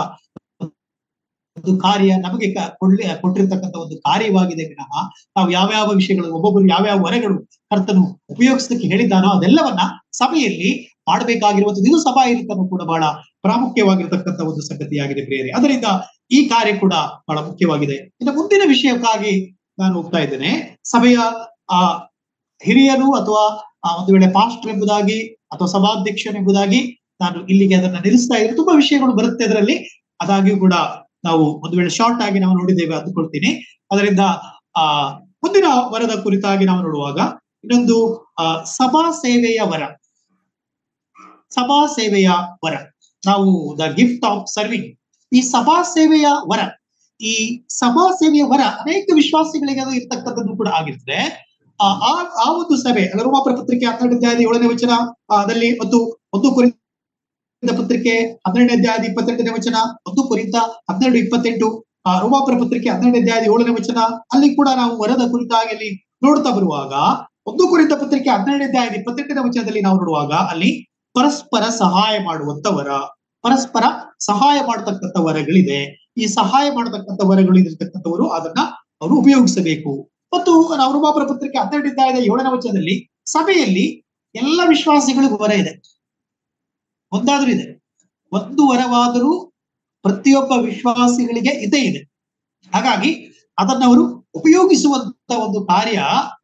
ಒಂದು ಕಾರ್ಯ ನಮಗೆ ಕ- ಕೊಡ್ಲಿ ಕೊಟ್ಟಿರ್ತಕ್ಕಂಥ ಒಂದು ಕಾರ್ಯವಾಗಿದೆ ವಿನಃ ನಾವು ಯಾವ್ಯಾವ ವಿಷಯಗಳು ಒಬ್ಬೊಬ್ಬರು ಯಾವ್ಯಾವ ಹೊರೆಗಳು ಕರ್ತನು ಉಪಯೋಗಿಸಲಿಕ್ಕೆ ಹೇಳಿದ್ದಾನೋ ಅದೆಲ್ಲವನ್ನ ಸಭೆಯಲ್ಲಿ ಮಾಡಬೇಕಾಗಿರುವಂತದ್ದು ಇದು ಸಭಾ ಹಿರಿತನು ಕೂಡ ಬಹಳ ಪ್ರಾಮುಖ್ಯವಾಗಿರ್ತಕ್ಕಂಥ ಒಂದು ಸಂಗತಿಯಾಗಿದೆ ಪ್ರಿಯರೇ ಅದರಿಂದ ಈ ಕಾರ್ಯ ಕೂಡ ಬಹಳ ಮುಖ್ಯವಾಗಿದೆ ಇನ್ನು ಮುಂದಿನ ವಿಷಯಕ್ಕಾಗಿ ನಾನು ಹೋಗ್ತಾ ಇದ್ದೇನೆ ಸಭೆಯ ಆ ಹಿರಿಯರು ಅಥವಾ ಆ ಒಂದು ವೇಳೆ ಪಾಸ್ಟರ್ ಎಂಬುದಾಗಿ ಅಥವಾ ಸಭಾಧ್ಯಕ್ಷನೆಂಬುದಾಗಿ ನಾನು ಇಲ್ಲಿಗೆ ಅದನ್ನ ನಿಲ್ಲಿಸ್ತಾ ಇದ್ರೆ ತುಂಬಾ ವಿಷಯಗಳು ಬರುತ್ತೆ ಅದರಲ್ಲಿ ಅದಾಗಿಯೂ ಕೂಡ ನಾವು ಒಂದು ವೇಳೆ ಶಾರ್ಟ್ ಆಗಿ ನಾವು ನೋಡಿದ್ದೇವೆ ಅಂದುಕೊಳ್ತೀನಿ ಅದರಿಂದ ಆ ಮುಂದಿನ ವರದ ಕುರಿತಾಗಿ ನಾವು ನೋಡುವಾಗ ಇನ್ನೊಂದು ಆ, ಸಭಾ ಸೇವೆಯ ವರ ಸಭಾ ಸೇವೆಯ ವರ ನಾವು ದ ಗಿಫ್ಟ್ ಆಫ್ ಸರ್ವಿಂಗ್ ಈ ಸಭಾ ಸೇವೆಯ ವರ ಈ ಸಭಾ ಸೇವೆಯ ವರ ಅನೇಕ ವಿಶ್ವಾಸಿಗಳಿಗೆ ಅದು ಇರ್ತಕ್ಕಂಥದ್ದು ಕೂಡ ಆಗಿರ್ತದೆ ಆ ಆ- ಆ ಒಂದು ಸಭೆ ಅದರ ರೋಮಾಪುರ ಪತ್ರಿಕೆ ಹನ್ನೆರಡು ಅಧ್ಯಾಯದ ಏಳನೇ ವಚನ ಆ, ದಲ್ಲಿ ಮತ್ತು ಒಂದು ಕುರಿತ ಪತ್ರಿಕೆ ಹನ್ನೆರಡನೇ ಅಧ್ಯಾಯದ ಇಪ್ಪತ್ತೆಂಟನೇ ವಚನ ಒಂದು ಕುರಿತ ಹನ್ನೆರಡು ಇಪ್ಪತ್ತೆಂಟು ಆ ರೋಮಾಪುರ ಪತ್ರಿಕೆ ಹನ್ನೆರಡನೇ ಅಧ್ಯಾಯದ ಏಳನೇ ವಚನ ಅಲ್ಲಿ ಕೂಡ ನಾವು ವರದ ಕುರಿತಾಗಿ ಅಲ್ಲಿ ನೋಡ್ತಾ ಬರುವಾಗ ಒಂದು ಕುರಿತ ಪತ್ರಿಕೆ ಹನ್ನೆರಡನೇ ಅಧ್ಯಾಯದ ಇಪ್ಪತ್ತೆಂಟನೇ ವಚನದಲ್ಲಿ ನಾವು ನೋಡುವಾಗ ಅಲ್ಲಿ ಪರಸ್ಪರ ಸಹಾಯ ಮಾಡುವಂತ ವರ ಪರಸ್ಪರ ಸಹಾಯ ಮಾಡತಕ್ಕಂಥ ವರಗಳಿದೆ ಈ ಸಹಾಯ ಮಾಡತಕ್ಕಂಥ ವರಗಳು ಇರತಕ್ಕಂಥವರು ಅದನ್ನ ಅವರು ಉಪಯೋಗಿಸಬೇಕು ಮತ್ತು ನಾವು ರೋಮಾಪುರ ಪತ್ರಿಕೆ ಹನ್ನೆರಡು ಅಧ್ಯಾಯದ ಏಳನೇ ವಚನದಲ್ಲಿ ಸಭೆಯಲ್ಲಿ ಎಲ್ಲ ವಿಶ್ವಾಸಿಗಳಿಗೂ ವರ ಇದೆ ಒಂದಾದ್ರೂ ಇದೆ ಒಂದು ವರವಾದರೂ ಪ್ರತಿಯೊಬ್ಬ ವಿಶ್ವಾಸಿಗಳಿಗೆ ಇದೇ ಇದೆ ಹಾಗಾಗಿ ಅದನ್ನ ಅವರು ಉಪಯೋಗಿಸುವಂತ ಒಂದು ಕಾರ್ಯ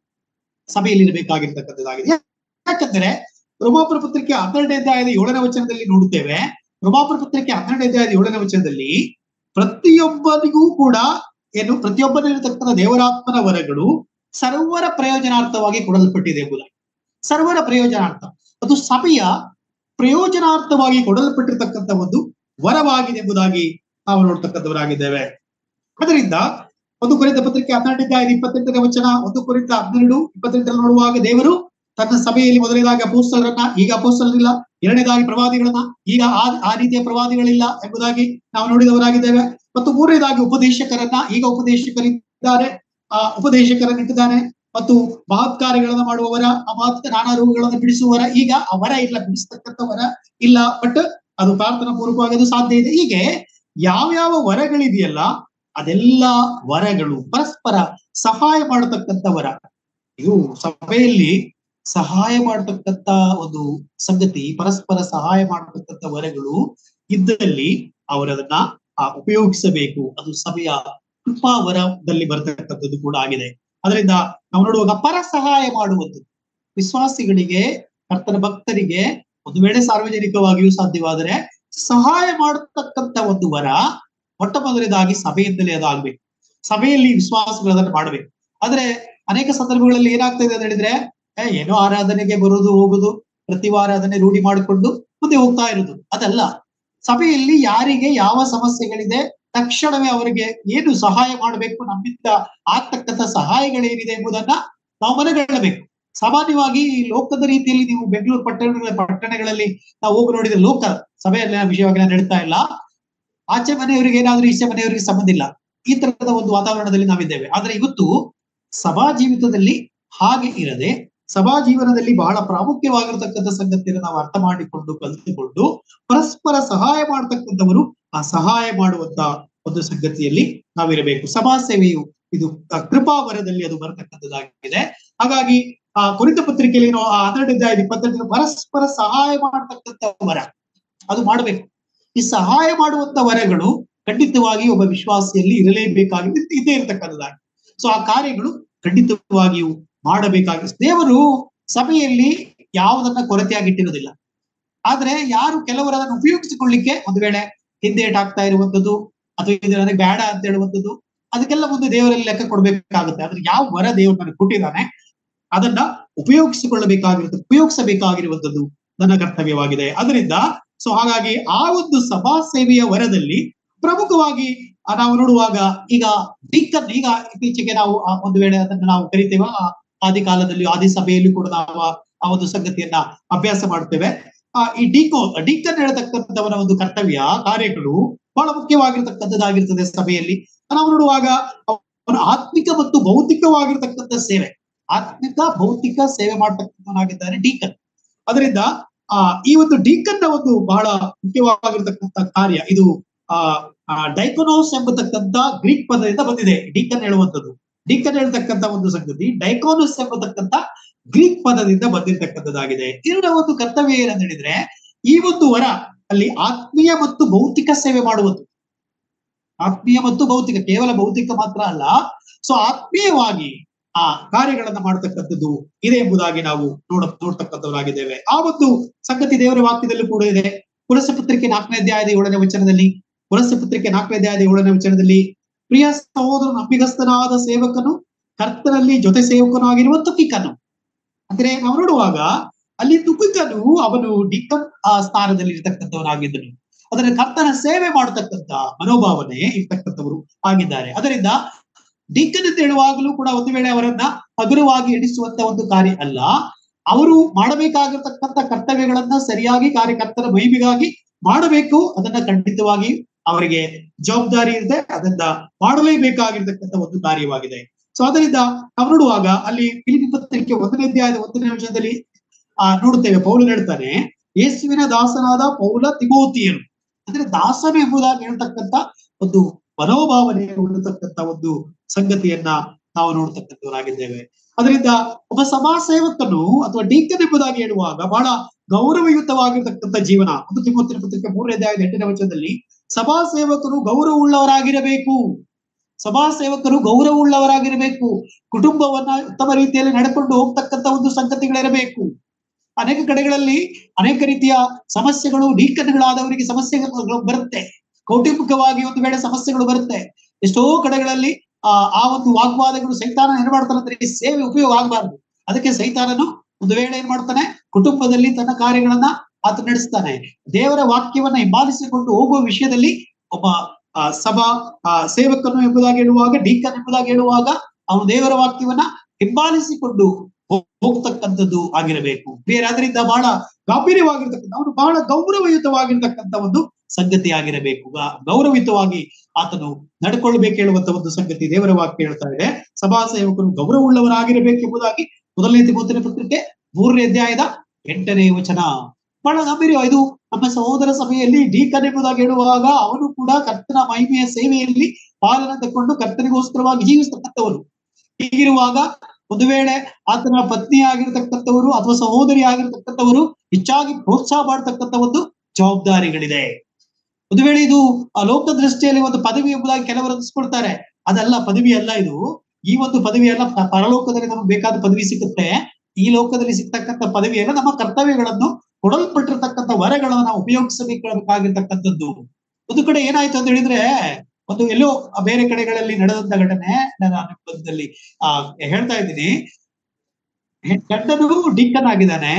ಸಭೆಯಲ್ಲಿ ಇರಬೇಕಾಗಿರ್ತಕ್ಕಂಥದ್ದಾಗಿದೆ ಯಾಕಂದ್ರೆ ರೋಮಾಪುರ ಪತ್ರಿಕೆ ಹನ್ನೆರಡನೇ ಅಧ್ಯಾಯದ ಏಳನೇ ವಚನದಲ್ಲಿ ನೋಡುತ್ತೇವೆ ರೋಮಾಪುರ ಪತ್ರಿಕೆ ಹನ್ನೆರಡನೇ ಅಧ್ಯಾಯದ ಏಳನೇ ವಚನದಲ್ಲಿ ಪ್ರತಿಯೊಬ್ಬನಿಗೂ ಕೂಡ ಏನು ಪ್ರತಿಯೊಬ್ಬನಲ್ಲಿರತಕ್ಕಂಥ ದೇವರಾತ್ಮನ ವರಗಳು ಸರ್ವರ ಪ್ರಯೋಜನಾರ್ಥವಾಗಿ ಕೊಡಲ್ಪಟ್ಟಿದೆ ಎಂಬುದಾಗಿ ಸರ್ವರ ಪ್ರಯೋಜನಾರ್ಥ ಅದು ಸಭೆಯ ಪ್ರಯೋಜನಾರ್ಥವಾಗಿ ಕೊಡಲ್ಪಟ್ಟಿರ್ತಕ್ಕಂಥ ಒಂದು ವರವಾಗಿದೆ ಎಂಬುದಾಗಿ ನಾವು ನೋಡ್ತಕ್ಕಂಥವರಾಗಿದ್ದೇವೆ ಅದರಿಂದ ಒಂದು ಕುರಿತ ಪತ್ರಿಕೆ ಹನ್ನೆರಡು ಅಧ್ಯಾಯದ ಇಪ್ಪತ್ತೆಂಟನೇ ವಚನ ಒಂದು ಕುರಿತ ಹನ್ನೆರಡು ಇಪ್ಪತ್ತೆಂಟರಲ್ಲಿ ನೋಡುವಾಗ ದೇವರು ತನ್ನ ಸಭೆಯಲ್ಲಿ ಮೊದಲನೇದಾಗಿ ಅಪೋಸ್ತಲರನ್ನ ಈಗ ಅಪೋಸ್ತಲರಿಲ್ಲ ಎರಡನೇದಾಗಿ ಪ್ರವಾದಿಗಳನ್ನ ಈಗ ಆ ಆ ರೀತಿಯ ಪ್ರವಾದಿಗಳಿಲ್ಲ ಎಂಬುದಾಗಿ ನಾವು ನೋಡಿದವರಾಗಿದ್ದೇವೆ ಮತ್ತು ಮೂರನೇದಾಗಿ ಉಪದೇಶಕರನ್ನ ಈಗ ಉಪದೇಶಕರಿದ್ದಾರೆ ಆ ಉಪದೇಶಕರನ್ನ ಇಟ್ಟಿದ್ದಾನೆ ಮತ್ತು ಮಹತ್ ಕಾರ್ಯಗಳನ್ನ ಮಾಡುವವರ ಆ ಮಹತ್ ನಾನಾ ರೋಗಗಳನ್ನ ಬಿಡಿಸುವವರ ಈಗ ಅವರ ಇಲ್ಲ ಬಿಡಿಸ್ತಕ್ಕಂಥವರ ಇಲ್ಲ ಬಟ್ ಅದು ಪ್ರಾರ್ಥನಾ ಪೂರ್ವಕವಾಗಿ ಅದು ಸಾಧ್ಯ ಇದೆ ಹೀಗೆ ಯಾವ್ಯಾವ ವರಗಳಿದೆಯಲ್ಲ ಅದೆಲ್ಲ ವರಗಳು ಪರಸ್ಪರ ಸಹಾಯ ಮಾಡತಕ್ಕಂಥ ವರ ಇವು ಸಭೆಯಲ್ಲಿ ಸಹಾಯ ಮಾಡತಕ್ಕಂತ ಒಂದು ಸಂಗತಿ ಪರಸ್ಪರ ಸಹಾಯ ಮಾಡತಕ್ಕಂತ ವರಗಳು ಇದ್ದಲ್ಲಿ ಅವರದನ್ನ ಆ, ಉಪಯೋಗಿಸಬೇಕು ಅದು ಸಭೆಯ ಕೃಪಾ ವರದಲ್ಲಿ ಬರತಕ್ಕಂಥದ್ದು ಕೂಡ ಆಗಿದೆ ಅದರಿಂದ ನಾವು ನೋಡುವಾಗ ಪರ ಸಹಾಯ ಮಾಡುವುದು ವಿಶ್ವಾಸಿಗಳಿಗೆ ಕರ್ತನ ಭಕ್ತರಿಗೆ ಒಂದು ವೇಳೆ ಸಾರ್ವಜನಿಕವಾಗಿಯೂ ಸಾಧ್ಯವಾದರೆ ಸಹಾಯ ಮಾಡತಕ್ಕಂತ ಒಂದು ವರ ಮೊಟ್ಟ ಮೊದಲನೇದಾಗಿ ಸಭೆಯಿಂದಲೇ ಅದಾಗ್ಬೇಕು ಸಭೆಯಲ್ಲಿ ವಿಶ್ವಾಸಗಳು ಅದನ್ನು ಮಾಡಬೇಕು ಆದ್ರೆ ಅನೇಕ ಸಂದರ್ಭಗಳಲ್ಲಿ ಏನಾಗ್ತಾ ಇದೆ ಅಂತ ಹೇಳಿದ್ರೆ ಏ, ಏನೋ ಆರಾಧನೆಗೆ ಬರುವುದು ಹೋಗುದು ಪ್ರತಿ ವಾರ ಅದನ್ನೇ ರೂಢಿ ಮಾಡಿಕೊಂಡು ಮುಂದೆ ಹೋಗ್ತಾ ಇರುವುದು ಅದಲ್ಲ ಸಭೆಯಲ್ಲಿ ಯಾರಿಗೆ ಯಾವ ಸಮಸ್ಯೆಗಳಿದೆ ತಕ್ಷಣವೇ ಅವರಿಗೆ ಏನು ಸಹಾಯ ಮಾಡಬೇಕು ನಮ್ಮಿಂದ ಆಗ್ತಕ್ಕಂಥ ಸಹಾಯಗಳೇನಿದೆ ಎಂಬುದನ್ನ ನಾವು ಮನಗಳ್ಳಬೇಕು ಸಾಮಾನ್ಯವಾಗಿ ಈ ಲೋಕದ ರೀತಿಯಲ್ಲಿ ನೀವು ಬೆಂಗಳೂರು ಪಟ್ಟಣಗಳ ಪಟ್ಟಣಗಳಲ್ಲಿ ನಾವು ಹೋಗಿ ನೋಡಿದ್ರೆ ಲೋಕ ಸಭೆಯಲ್ಲಿ ವಿಷಯವಾಗಿ ನಾನು ಹೇಳ್ತಾ ಇಲ್ಲ ಆಚೆ ಮನೆಯವರಿಗೆ ಏನಾದ್ರೂ ಈಚೆ ಮನೆಯವರಿಗೆ ಸಂಬಂಧ ಇಲ್ಲ ಈ ತರದ ಒಂದು ವಾತಾವರಣದಲ್ಲಿ ನಾವಿದ್ದೇವೆ ಆದ್ರೆ ಇವತ್ತು ಸಭಾ ಜೀವಿತದಲ್ಲಿ ಹಾಗೆ ಇರದೆ ಸಭಾ ಜೀವನದಲ್ಲಿ ಬಹಳ ಪ್ರಾಮುಖ್ಯವಾಗಿರತಕ್ಕಂಥ ಸಂಗತಿಯನ್ನು ನಾವು ಅರ್ಥ ಮಾಡಿಕೊಂಡು ಕಲಿತುಕೊಂಡು ಪರಸ್ಪರ ಸಹಾಯ ಮಾಡತಕ್ಕಂಥವರು ಆ ಸಹಾಯ ಮಾಡುವಂತ ಒಂದು ಸಂಗತಿಯಲ್ಲಿ ನಾವಿರಬೇಕು ಸಭಾ ಸೇವೆಯು ಇದು ಆ ಕೃಪಾ ವರದಲ್ಲಿ ಅದು ಬರತಕ್ಕಂಥದ್ದಾಗಿದೆ ಹಾಗಾಗಿ ಆ ಕುರಿತ ಪತ್ರಿಕೆಯಲ್ಲಿ ನಾವು ಆ ಹನ್ನೆರಡು ಅಧ್ಯಾಯ ಇಪ್ಪತ್ತೆಂಟು ಪರಸ್ಪರ ಸಹಾಯ ಮಾಡತಕ್ಕಂಥ ವರ ಅದು ಮಾಡಬೇಕು ಈ ಸಹಾಯ ಮಾಡುವಂತ ವರಗಳು ಖಂಡಿತವಾಗಿ ಒಬ್ಬ ವಿಶ್ವಾಸಿಯಲ್ಲಿ ಇರಲೇಬೇಕಾಗಿ ಇದ್ದೇ ಇರತಕ್ಕಂಥದ್ದಾಗಿ ಸೊ ಆ ಕಾರ್ಯಗಳು ಖಂಡಿತವಾಗಿಯೂ ಮಾಡಬೇಕಾಗಿ ದೇವರು ಸಭೆಯಲ್ಲಿ ಯಾವುದನ್ನ ಕೊರತೆಯಾಗಿಟ್ಟಿರೋದಿಲ್ಲ ಆದ್ರೆ ಯಾರು ಕೆಲವರು ಅದನ್ನು ಉಪಯೋಗಿಸಿಕೊಳ್ಳಿಕ್ಕೆ ಒಂದು ವೇಳೆ ಹಿಂದೇಟಾಗ್ತಾ ಇರುವಂತದ್ದು ಅಥವಾ ಇದು ನನಗೆ ಬೇಡ ಅಂತ ಹೇಳುವಂತದ್ದು ಅದಕ್ಕೆಲ್ಲ ಮುಂದೆ ದೇವರಲ್ಲಿ ಲೆಕ್ಕ ಕೊಡ್ಬೇಕಾಗುತ್ತೆ ಆದ್ರೆ ಯಾವ ವರ ದೇವರು ನನಗೆ ಕೊಟ್ಟಿದ್ದಾನೆ ಅದನ್ನ ಉಪಯೋಗಿಸಿಕೊಳ್ಳಬೇಕಾಗಿರುತ್ತೆ ಉಪಯೋಗಿಸಬೇಕಾಗಿರುವಂತದ್ದು ನನ್ನ ಕರ್ತವ್ಯವಾಗಿದೆ ಅದರಿಂದ ಸೊ ಹಾಗಾಗಿ ಆ ಒಂದು ಸಭಾ ಸೇವೆಯ ವರದಲ್ಲಿ ಪ್ರಮುಖವಾಗಿ ಆ ನಾವು ನೋಡುವಾಗ ಈಗ ಡೀಕನ್ ಈಗ ಇತ್ತೀಚೆಗೆ ನಾವು ಆ ಒಂದು ವೇಳೆ ಅದನ್ನ ನಾವು ಕರಿತೇವ ಆ ಆದಿ ಕಾಲದಲ್ಲಿ ಆದಿ ಸಭೆಯಲ್ಲಿ ಕೂಡ ನಾವು ಆ- ಆ ಒಂದು ಸಂಗತಿಯನ್ನ ಅಭ್ಯಾಸ ಮಾಡ್ತೇವೆ ಆ ಈ ಡಿಕೋ ಡಿಕನ್ ಹೇಳ್ತಕ್ಕಂಥವನ ಒಂದು ಕರ್ತವ್ಯ ಕಾರ್ಯಗಳು ಬಹಳ ಮುಖ್ಯವಾಗಿರ್ತಕ್ಕಂಥದ್ದಾಗಿರ್ತದೆ ಸಭೆಯಲ್ಲಿ ನಾವು ನೋಡುವಾಗ ಅವನ ಆತ್ಮಿಕ ಮತ್ತು ಭೌತಿಕವಾಗಿರ್ತಕ್ಕಂಥ ಸೇವೆ ಆತ್ಮಿಕ ಭೌತಿಕ ಸೇವೆ ಮಾಡ್ತಕ್ಕಂಥವನಾಗಿದ್ದಾನೆ ಡೀಕನ್ ಅದರಿಂದ ಆ ಈ ಒಂದು ಡೀಕನ್ ನ ಒಂದು ಬಹಳ ಮುಖ್ಯವಾಗಿರ್ತಕ್ಕಂಥ ಕಾರ್ಯ ಇದು ಆ ಡೈಕೋನೋಸ್ ಎಂಬತಕ್ಕಂತ ಗ್ರೀಕ್ ಪದದಿಂದ ಬಂದಿದೆ ಡೀಕನ್ ಹೇಳುವಂಥದ್ದು ಡೀಕನ್ ಹೇಳ್ತಕ್ಕಂತ ಒಂದು ಸಂಗತಿ ಡೈಕೋನೋಸ್ ಎಂಬತಕ್ಕಂತ ಗ್ರೀಕ್ ಪದದಿಂದ ಬಂದಿರತಕ್ಕಂಥದ್ದಾಗಿದೆ ಇದರ ಒಂದು ಕರ್ತವ್ಯ ಏನಂತ ಹೇಳಿದ್ರೆ ಈ ಒಂದು ವರ ಅಲ್ಲಿ ಆತ್ಮೀಯ ಮತ್ತು ಭೌತಿಕ ಸೇವೆ ಮಾಡುವುದು ಆತ್ಮೀಯ ಮತ್ತು ಭೌತಿಕ ಕೇವಲ ಭೌತಿಕ ಮಾತ್ರ ಅಲ್ಲ ಸೊ ಆತ್ಮೀಯವಾಗಿ ಆ ಕಾರ್ಯಗಳನ್ನ ಮಾಡತಕ್ಕಂಥದ್ದು ಇದೆ ಎಂಬುದಾಗಿ ನಾವು ನೋಡ ನೋಡ್ತಕ್ಕಂಥವರಾಗಿದ್ದೇವೆ ಆ ಒಂದು ಸಂಗತಿ ದೇವರ ವಾಕ್ಯದಲ್ಲೂ ಕೂಡ ಇದೆ ಪುರಸ ಪತ್ರಿಕೆ ನಾಲ್ಕನೇ ಅಧ್ಯಾಯದ ಏಳನೇ ವಚನದಲ್ಲಿ ಪುರಸ ಪತ್ರಿಕೆ ನಾಲ್ಕನೇ ಅಧ್ಯಾಯದ ಏಳನೇ ವಚನದಲ್ಲಿ ಪ್ರಿಯ ಸಹೋದರ ನಂಬಿಗಸ್ತನಾದ ಸೇವಕನು ಕರ್ತನಲ್ಲಿ ಜೊತೆ ಸೇವಕನಾಗಿರುವ ತುಕಿಕನು ಅಂದ್ರೆ ನಾವು ನೋಡುವಾಗ ಅಲ್ಲಿ ತುಕುಕನು ಅವನು ಡಿಕನ್ ಆ ಸ್ಥಾನದಲ್ಲಿ ಇರ್ತಕ್ಕಂಥವನಾಗಿದ್ದನು ಅದರ ಕರ್ತನ ಸೇವೆ ಮಾಡತಕ್ಕಂತ ಮನೋಭಾವನೆ ಇರ್ತಕ್ಕಂಥವರು ಆಗಿದ್ದಾರೆ ಅದರಿಂದ ಡಿಕನ್ ಅಂತ ಹೇಳುವಾಗಲೂ ಕೂಡ ಒಂದು ವೇಳೆ ಅವರನ್ನ ಹಗುರವಾಗಿ ಎಣಿಸುವಂತ ಒಂದು ಕಾರ್ಯ ಅಲ್ಲ ಅವರು ಮಾಡಬೇಕಾಗಿರ್ತಕ್ಕಂಥ ಕರ್ತವ್ಯಗಳನ್ನ ಸರಿಯಾಗಿ ಕಾರ್ಯಕರ್ತರ ಮಹಿಮೆಗಾಗಿ ಮಾಡಬೇಕು ಅದನ್ನ ಖಂಡಿತವಾಗಿ ಅವರಿಗೆ ಜವಾಬ್ದಾರಿ ಇದೆ ಅದನ್ನ ಮಾಡಲೇಬೇಕಾಗಿರ್ತಕ್ಕಂಥ ಒಂದು ಕಾರ್ಯವಾಗಿದೆ ಸೊ ಅದರಿಂದ ನಾವು ನೋಡುವಾಗ ಅಲ್ಲಿ ಫಿಲಿಪಿ ಪತ್ರಿಕೆ ಒಂದನೇ ಅಧ್ಯಾಯದ ಒಂದನೇ ವರ್ಷದಲ್ಲಿ ಆ ನೋಡುತ್ತೇವೆ ಪೌಲು ಹೇಳ್ತಾನೆ ಯೇಸುವಿನ ದಾಸನಾದ ಪೌಲ ತಿಮೋತಿಯನು ಅಂದ್ರೆ ದಾಸನು ಎಂಬುದಾಗಿ ಹೇಳ್ತಕ್ಕಂಥ ಒಂದು ಮನೋಭಾವನೆ ಉಳ್ಳತಕ್ಕಂಥ ಒಂದು ಸಂಗತಿಯನ್ನ ನಾವು ನೋಡ್ತಕ್ಕಂಥವರಾಗಿದ್ದೇವೆ ಅದರಿಂದ ಒಬ್ಬ ಸಭಾ ಸೇವಕನು ಅಥವಾ ಡೀಕನ್ ಎಂಬುದಾಗಿ ಹೇಳುವಾಗ ಬಹಳ ಗೌರವಯುತವಾಗಿರ್ತಕ್ಕಂಥ ಜೀವನ ಒಂದು ತಿಮ್ಮತ್ತಿನ ಪತ್ರಿಕೆ ಮೂರನೇ ಅಧ್ಯಾಯದ ಎಂಟನೇ ವಚನದಲ್ಲಿ ಸಭಾ ಸೇವಕರು ಗೌರವವುಳ್ಳವರಾಗಿರಬೇಕು ಸಭಾ ಸೇವಕರು ಗೌರವವುಳ್ಳವರಾಗಿರಬೇಕು ಕುಟುಂಬವನ್ನ ಉತ್ತಮ ರೀತಿಯಲ್ಲಿ ನಡೆಕೊಂಡು ಹೋಗ್ತಕ್ಕಂಥ ಒಂದು ಸಂಗತಿಗಳಿರಬೇಕು ಅನೇಕ ಕಡೆಗಳಲ್ಲಿ ಅನೇಕ ರೀತಿಯ ಸಮಸ್ಯೆಗಳು ಡೀಕನ್ಗಳಾದವರಿಗೆ ಸಮಸ್ಯೆಗಳು ಬರುತ್ತೆ ಕೌಟುಂಬಿಕವಾಗಿ ಒಂದು ವೇಳೆ ಸಮಸ್ಯೆಗಳು ಬರುತ್ತೆ ಎಷ್ಟೋ ಕಡೆಗಳಲ್ಲಿ ಆ ಆ ಒಂದು ವಾಗ್ವಾದಗಳು ಸೈತಾನ ಏನ್ ಮಾಡ್ತಾನೆ ಅಂದ್ರೆ ಈ ಸೇವೆ ಉಪಯೋಗ ಆಗಬಾರ್ದು ಅದಕ್ಕೆ ಸೈತಾನನು ಒಂದು ವೇಳೆ ಏನ್ ಮಾಡ್ತಾನೆ ಕುಟುಂಬದಲ್ಲಿ ತನ್ನ ಕಾರ್ಯಗಳನ್ನ ಆತ ನಡೆಸ್ತಾನೆ ದೇವರ ವಾಕ್ಯವನ್ನ ಹಿಂಬಾಲಿಸಿಕೊಂಡು ಹೋಗುವ ವಿಷಯದಲ್ಲಿ ಒಬ್ಬ ಆ, ಸಭಾ ಆ, ಸೇವಕನು ಎಂಬುದಾಗಿ ಹೇಳುವಾಗ ಡೀಕನ್ ಎಂಬುದಾಗಿ ಹೇಳುವಾಗ ಅವನು ದೇವರ ವಾಕ್ಯವನ್ನ ಹಿಂಬಾಲಿಸಿಕೊಂಡು ಹೋ- ಹೋಗ್ತಕ್ಕಂಥದ್ದು ಆಗಿರಬೇಕು ಬೇರೆ ಅದರಿಂದ ಬಹಳ ಗಾಂಭೀರ್ಯವಾಗಿರ್ತಕ್ಕಂಥ ಅವನು ಬಹಳ ಗೌರವಯುತವಾಗಿರ್ತಕ್ಕಂಥ ಒಂದು ಸಂಗತಿ ಆಗಿರಬೇಕು ಗ- ಗೌರವಯುತವಾಗಿ ಆತನು ನಡ್ಕೊಳ್ಬೇಕು ಹೇಳುವಂತ ಒಂದು ಸಂಗತಿ ದೇವರ ವಾಕ್ಯ ಹೇಳ್ತಾ ಇದೆ ಸಭಾ ಸೇವಕರು ಗೌರವವುಳ್ಳವರಾಗಿರಬೇಕು ಎಂಬುದಾಗಿ ಮೊದಲನೇ ತಿಮೋತಿನ ಪತ್ರಿಕೆ ಮೂರನೇ ಅಧ್ಯಾಯದ ಎಂಟನೇ ವಚನ ಬಹಳ ಗಂಭೀರ ಇದು ನಮ್ಮ ಸಹೋದರ ಸಭೆಯಲ್ಲಿ ಡೀಕನ್ ಎಂಬುದಾಗಿ ಹೇಳುವಾಗ ಅವನು ಕೂಡ ಕರ್ತನ ಮಹಿಮೆಯ ಸೇವೆಯಲ್ಲಿ ಪಾಲನ ತಕೊಂಡು ಕರ್ತನಿಗೋಸ್ಕರವಾಗಿ ಜೀವಿಸ್ತಕ್ಕಂಥವನು ಹೀಗಿರುವಾಗ ಒಂದು ವೇಳೆ ಆತನ ಪತ್ನಿ ಆಗಿರ್ತಕ್ಕಂಥವರು ಅಥವಾ ಸಹೋದರಿ ಆಗಿರ್ತಕ್ಕಂಥವರು ಹೆಚ್ಚಾಗಿ ಪ್ರೋತ್ಸಾಹ ಮಾಡತಕ್ಕಂಥ ಒಂದು ಜವಾಬ್ದಾರಿಗಳಿದೆ ಒಂದು ವೇಳೆ ಇದು ಆ ಲೋಕ ದೃಷ್ಟಿಯಲ್ಲಿ ಒಂದು ಪದವಿ ಎಂಬುದಾಗಿ ಕೆಲವರು ಅನ್ಸ್ಕೊಳ್ತಾರೆ ಅದಲ್ಲ ಪದವಿ ಅಲ್ಲ ಇದು ಈ ಒಂದು ಪದವಿ ಅಲ್ಲ ಪ- ಪರಲೋಕದಲ್ಲಿ ನಮಗೆ ಬೇಕಾದ ಪದವಿ ಸಿಗುತ್ತೆ ಈ ಲೋಕದಲ್ಲಿ ಸಿಗ್ತಕ್ಕಂಥ ಪದವಿ ಅಲ್ಲ ನಮ್ಮ ಕರ್ತವ್ಯಗಳನ್ನು ಕೊಡಲ್ಪಟ್ಟಿರ್ತಕ್ಕಂಥ ವರಗಳನ್ನು ನಾವು ಉಪಯೋಗಿಸಬೇಕಾಗಿರ್ತಕ್ಕಂಥದ್ದು ಒಂದು ಕಡೆ ಏನಾಯ್ತು ಅಂತ ಹೇಳಿದ್ರೆ ಒಂದು ಎಲ್ಲೋ ಬೇರೆ ಕಡೆಗಳಲ್ಲಿ ನಡೆದಂತ ಘಟನೆ ನನ್ನ ಅನುಭವದಲ್ಲಿ ಆ ಹೇಳ್ತಾ ಇದ್ದೀನಿ ಹೆ- ಗಂಡನು ಡಿಕ್ಕನ್ ಆಗಿದ್ದಾನೆ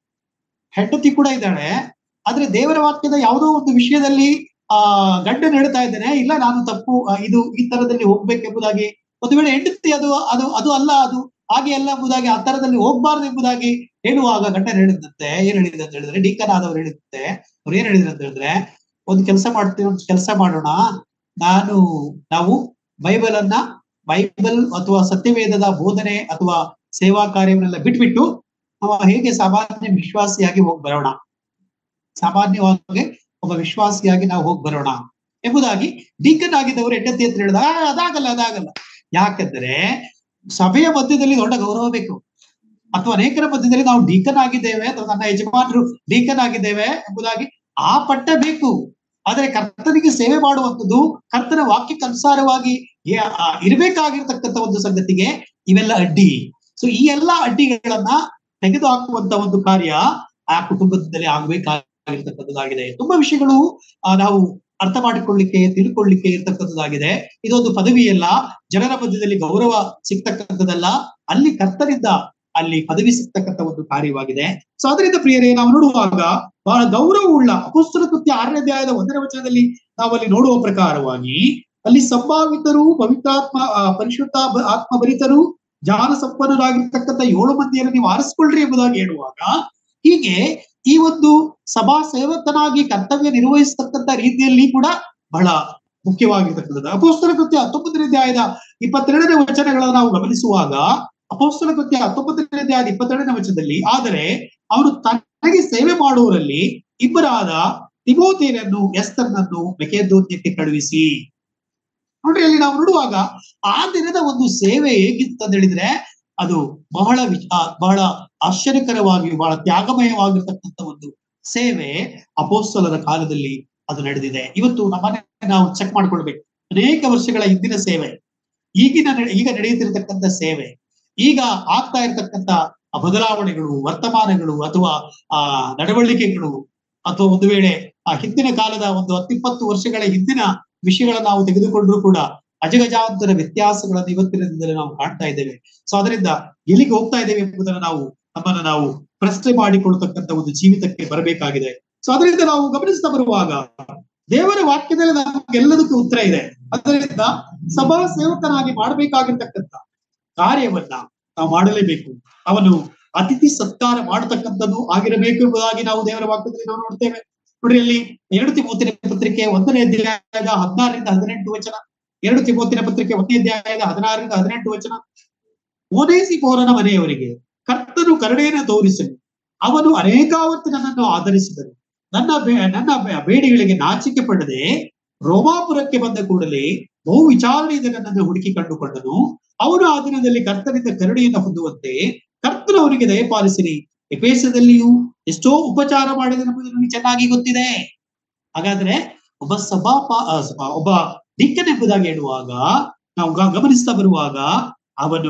ಹೆಂಡತಿ ಕೂಡ ಇದ್ದಾಳೆ ಆದ್ರೆ ದೇವರ ವಾಕ್ಯದ ಯಾವುದೋ ಒಂದು ವಿಷಯದಲ್ಲಿ ಆ ಗಂಡನು ಹೇಳ್ತಾ ಇದ್ದಾನೆ ಇಲ್ಲ ನಾನು ತಪ್ಪು ಆ, ಇದು ಈ ತರದಲ್ಲಿ ಹೋಗ್ಬೇಕೆಂಬುದಾಗಿ ಒಂದು ವೇಳೆ ಹೆಂಡತಿ ಅದು ಅದು ಅದು ಅಲ್ಲ ಅದು ಹಾಗೆ ಅಲ್ಲ ಎಂಬುದಾಗಿ ಆ ತರದಲ್ಲಿ ಹೋಗ್ಬಾರ್ದು ಎಂಬುದಾಗಿ ಹೇಳುವಾಗ ಗಂಡನ ಹೇಳಿದಂತೆ ಏನ್ ಹೇಳಿದೆ ಅಂತ ಹೇಳಿದ್ರೆ ಡೀಕನ್ ಆದವ್ರು ಹೇಳಿದಂತೆ ಅವ್ರು ಏನ್ ಹೇಳಿದ್ರು ಅಂತ ಹೇಳಿದ್ರೆ ಒಂದು ಕೆಲಸ ಮಾಡ್ತೀವಿ ಒಂದು ಕೆಲಸ ಮಾಡೋಣ ನಾನು ನಾವು ಬೈಬಲ್ ಅನ್ನ ಬೈಬಲ್ ಅಥವಾ ಸತ್ಯವೇದದ ಬೋಧನೆ ಅಥವಾ ಸೇವಾ ಕಾರ್ಯವನ್ನೆಲ್ಲ ಬಿಟ್ಬಿಟ್ಟು ನಾವು ಹೇಗೆ ಸಾಮಾನ್ಯ ವಿಶ್ವಾಸಿಯಾಗಿ ಹೋಗಿ ಬರೋಣ ಸಾಮಾನ್ಯವಾಗಿ ಒಬ್ಬ ವಿಶ್ವಾಸಿಯಾಗಿ ನಾವು ಹೋಗಿ ಬರೋಣ ಎಂಬುದಾಗಿ ಡೀಕನ್ ಆಗಿದ್ದವರು ಹೆಂಡತಿ ಅಂತ ಹೇಳಿದ "ಆ, ಅದಾಗಲ್ಲ ಅದಾಗಲ್ಲ ಯಾಕಂದ್ರೆ ಸಭೆಯ ಮಧ್ಯದಲ್ಲಿ ದೊಡ್ಡ ಗೌರವ ಬೇಕು ಅಥವಾ ಅನೇಕರ ಮಧ್ಯದಲ್ಲಿ ನಾವು ಡೀಕನ್ ಆಗಿದ್ದೇವೆ ಅಥವಾ ನನ್ನ ಯಜಮಾನರು ಡೀಕನ್ ಆಗಿದ್ದೇವೆ ಎಂಬುದಾಗಿ ಆ ಪಟ್ಟ ಬೇಕು ಆದ್ರೆ ಕರ್ತನಿಗೆ ಸೇವೆ ಮಾಡುವಂಥದ್ದು ಕರ್ತನ ವಾಕ್ಯಕ್ಕೆ ಅನುಸಾರವಾಗಿ ಯ- ಆ, ಇರ್ಬೇಕಾಗಿರ್ತಕ್ಕಂಥ ಒಂದು ಸಂಗತಿಗೆ ಇವೆಲ್ಲ ಅಡ್ಡಿ ಸೊ ಈ ಎಲ್ಲಾ ಅಡ್ಡಿಗಳನ್ನ ತೆಗೆದು ಹಾಕುವಂತ ಒಂದು ಕಾರ್ಯ ಆ ಕುಟುಂಬದಲ್ಲಿ ಆಗ್ಬೇಕಾಗಿರ್ತಕ್ಕಂಥದ್ದಾಗಿದೆ ತುಂಬಾ ವಿಷಯಗಳು ಆ, ನಾವು ಅರ್ಥ ಮಾಡಿಕೊಳ್ಳಿಕ್ಕೆ ತಿಳ್ಕೊಳ್ಳಿಕ್ಕೆ ಇರ್ತಕ್ಕಂಥದ್ದಾಗಿದೆ ಇದೊಂದು ಪದವಿ ಅಲ್ಲ ಜನರ ಮಧ್ಯದಲ್ಲಿ ಗೌರವ ಸಿಗ್ತಕ್ಕಂಥದ್ದಲ್ಲ ಅಲ್ಲಿ ಕರ್ತನಿಂದ ಅಲ್ಲಿ ಪದವಿ ಸಿಗ್ತಕ್ಕಂಥ ಒಂದು ಕಾರ್ಯವಾಗಿದೆ ಸೊ ಅದರಿಂದ ಪ್ರಿಯರೇ ನಾವು ನೋಡುವಾಗ ಬಹಳ ಗೌರವವುಳ್ಳ ಅಪೋಸ್ತಲ ಕೃತ್ಯ ಆರನೇ ಅಧ್ಯಾಯದ ಒಂದನೇ ವಚನದಲ್ಲಿ ನಾವು ಅಲ್ಲಿ ನೋಡುವ ಪ್ರಕಾರವಾಗಿ ಅಲ್ಲಿ ಸಂಭಾವಿತರು ಪವಿತ್ರಾತ್ಮ ಆ, ಪರಿಶುದ್ಧ ಬ- ಆತ್ಮ ಭರಿತರು ಜ್ಞಾನ ಸಂಪನ್ನರಾಗಿರ್ತಕ್ಕಂಥ ಏಳು ಮಂದಿಯನ್ನು ನೀವು ಆರಿಸ್ಕೊಳ್ರಿ ಎಂಬುದಾಗಿ ಹೇಳುವಾಗ ಹೀಗೆ ಈ ಒಂದು ಸಭಾ ಸೇವಕನಾಗಿ ಕರ್ತವ್ಯ ನಿರ್ವಹಿಸತಕ್ಕಂಥ ರೀತಿಯಲ್ಲಿ ಕೂಡ ಬಹಳ ಮುಖ್ಯವಾಗಿರ್ತಕ್ಕಂಥದ್ದು ಅಪೋಸ್ತಲ ಕೃತ್ಯ ಹತ್ತೊಂಬತ್ತನೇ ಅಧ್ಯಾಯದ ಇಪ್ಪತ್ತೆರಡನೇ ವಚನಗಳನ್ನು ನಾವು ಗಮನಿಸುವಾಗ ಅಪೋಸ್ತಲ ಕೃತ್ಯ ಹತ್ತೊಂಬತ್ತನೇ ಅಧ್ಯಾಯದ ಇಪ್ಪತ್ತೆರಡನೇ ವಚನದಲ್ಲಿ ಆದರೆ ಅವನು ತನಗೆ ಸೇವೆ ಮಾಡುವವರಲ್ಲಿ ಇಬ್ಬರಾದ ತಿಮೋತಿಯನನ್ನು ಎಸ್ತರನನ್ನು ಮೆಕೆದೋನ್ಯಕ್ಕೆ ಕಳುಹಿಸಿ ನೋಡ್ರಿ ಅಲ್ಲಿ ನಾವು ನೋಡುವಾಗ ಆ ದಿನದ ಒಂದು ಸೇವೆ ಹೇಗಿತ್ತು ಅಂತ ಹೇಳಿದ್ರೆ ಅದು ಬಹಳ ವಿ- ಆ, ಬಹಳ ಆಶ್ಚರ್ಯಕರವಾಗಿ ಬಹಳ ತ್ಯಾಗಮಯವಾಗಿರ್ತಕ್ಕಂಥ ಒಂದು ಸೇವೆ ಅಪೋಸ್ತಲರ ಕಾಲದಲ್ಲಿ ಅದು ನಡೆದಿದೆ ಇವತ್ತು ನಮ್ಮನೆ ನಾವು ಚೆಕ್ ಮಾಡ್ಕೊಳ್ಬೇಕು ಅನೇಕ ವರ್ಷಗಳ ಹಿಂದಿನ ಸೇವೆ ಈಗಿನ ನಡೆ- ಈಗ ನಡೆಯುತ್ತಿರತಕ್ಕಂಥ ಸೇವೆ ಈಗ ಆಗ್ತಾ ಇರತಕ್ಕಂಥ ಆ ಬದಲಾವಣೆಗಳು ವರ್ತಮಾನಗಳು ಅಥವಾ ಆ ನಡವಳಿಕೆಗಳು ಅಥವಾ ಒಂದು ವೇಳೆ ಆ ಹಿಂದಿನ ಕಾಲದ ಒಂದು ಹತ್ತಿಪ್ಪತ್ತು ವರ್ಷಗಳ ಹಿಂದಿನ ವಿಷಯಗಳನ್ನ ನಾವು ತೆಗೆದುಕೊಂಡ್ರು ಕೂಡ ಅಜಗಜಾಂತರ ವ್ಯತ್ಯಾಸಗಳನ್ನು ಇವತ್ತಿನ ದಿನದಲ್ಲಿ ನಾವು ಕಾಣ್ತಾ ಇದ್ದೇವೆ ಸೊ ಅದರಿಂದ ಎಲ್ಲಿಗೆ ಹೋಗ್ತಾ ಇದ್ದೇವೆ ಎಂಬುದನ್ನು ನಾವು ನಮ್ಮನ್ನು ನಾವು ಪ್ರಶ್ನೆ ಮಾಡಿಕೊಳ್ತಕ್ಕಂಥ ಒಂದು ಜೀವಿತಕ್ಕೆ ಬರಬೇಕಾಗಿದೆ ಸೊ ಅದರಿಂದ ನಾವು ಗಮನಿಸ್ತಾ ಬರುವಾಗ ದೇವರ ವಾಕ್ಯದಲ್ಲಿ ನಮಗೆಲ್ಲದಕ್ಕೂ ಉತ್ತರ ಇದೆ ಅದರಿಂದ ಸಭಾ ಸೇವಕನಾಗಿ ಮಾಡಬೇಕಾಗಿರ್ತಕ್ಕಂಥ ಕಾರ್ಯವನ್ನ ನಾವು ಮಾಡಲೇಬೇಕು ಅವನು ಅತಿಥಿ ಸತ್ಕಾರ ಮಾಡತಕ್ಕಂಥದ್ದು ಆಗಿರಬೇಕು ಎಂಬುದಾಗಿ ನಾವು ದೇವರ ವಾಕ್ಯದಲ್ಲಿ ನಾವು ನೋಡ್ತೇವೆ ನೋಡ್ರಿ ಅಲ್ಲಿ ಎರಡು ತಿಮೋತಿನ ಪತ್ರಿಕೆ ಒಂದನೇ ಅಧ್ಯಾಯದ ಹದಿನಾರರಿಂದ ಹದಿನೆಂಟು ವಚನ ಎರಡು ತಿಮೋತಿನ ಪತ್ರಿಕೆ ಒಂದನೇ ಅಧ್ಯಾಯದ ಹದಿನಾರರಿಂದ ಹದಿನೆಂಟು ವಚನ ಓನೇಸಿ ಪೌರನ ಮನೆಯವರಿಗೆ ಕರ್ತನು ಕರುಣೆಯನ್ನು ತೋರಿಸಲು ಅವನು ಅನೇಕಾವರ್ತಿ ನನ್ನನ್ನು ಆಧರಿಸಿದನು ನನ್ನ ಬೇ- ನನ್ನ ಬೇ- ಬೇಡಿಗಳಿಗೆ ನಾಚಿಕೆ ಪಡದೆ ರೋಮಾಪುರಕ್ಕೆ ಬಂದ ಕೂಡಲೇ ಬಹು ವಿಚಾರಣೆಯಿಂದ ನನ್ನನ್ನು ಹುಡುಕಿ ಕಂಡುಕೊಂಡನು ಅವನು ಆ ದಿನದಲ್ಲಿ ಕರ್ತನಿಂದ ಕರುಣೆಯನ್ನು ಹೊಂದುವಂತೆ ಕರ್ತನು ಅವನಿಗೆ ದಯಪಾಲಿಸಿರಿ ಎಪೇಸದಲ್ಲಿಯೂ ಎಷ್ಟೋ ಉಪಚಾರ ಮಾಡಿದನೆಂಬುದು ನನಗೆ ಚೆನ್ನಾಗಿ ಗೊತ್ತಿದೆ ಹಾಗಾದ್ರೆ ಒಬ್ಬ ಸಭಾ ಒಬ್ಬ ದಿಕ್ಕನೆಂಬುದಾಗಿ ಹೇಳುವಾಗ ನಾವು ಗ- ಗಮನಿಸ್ತಾ ಬರುವಾಗ ಅವನು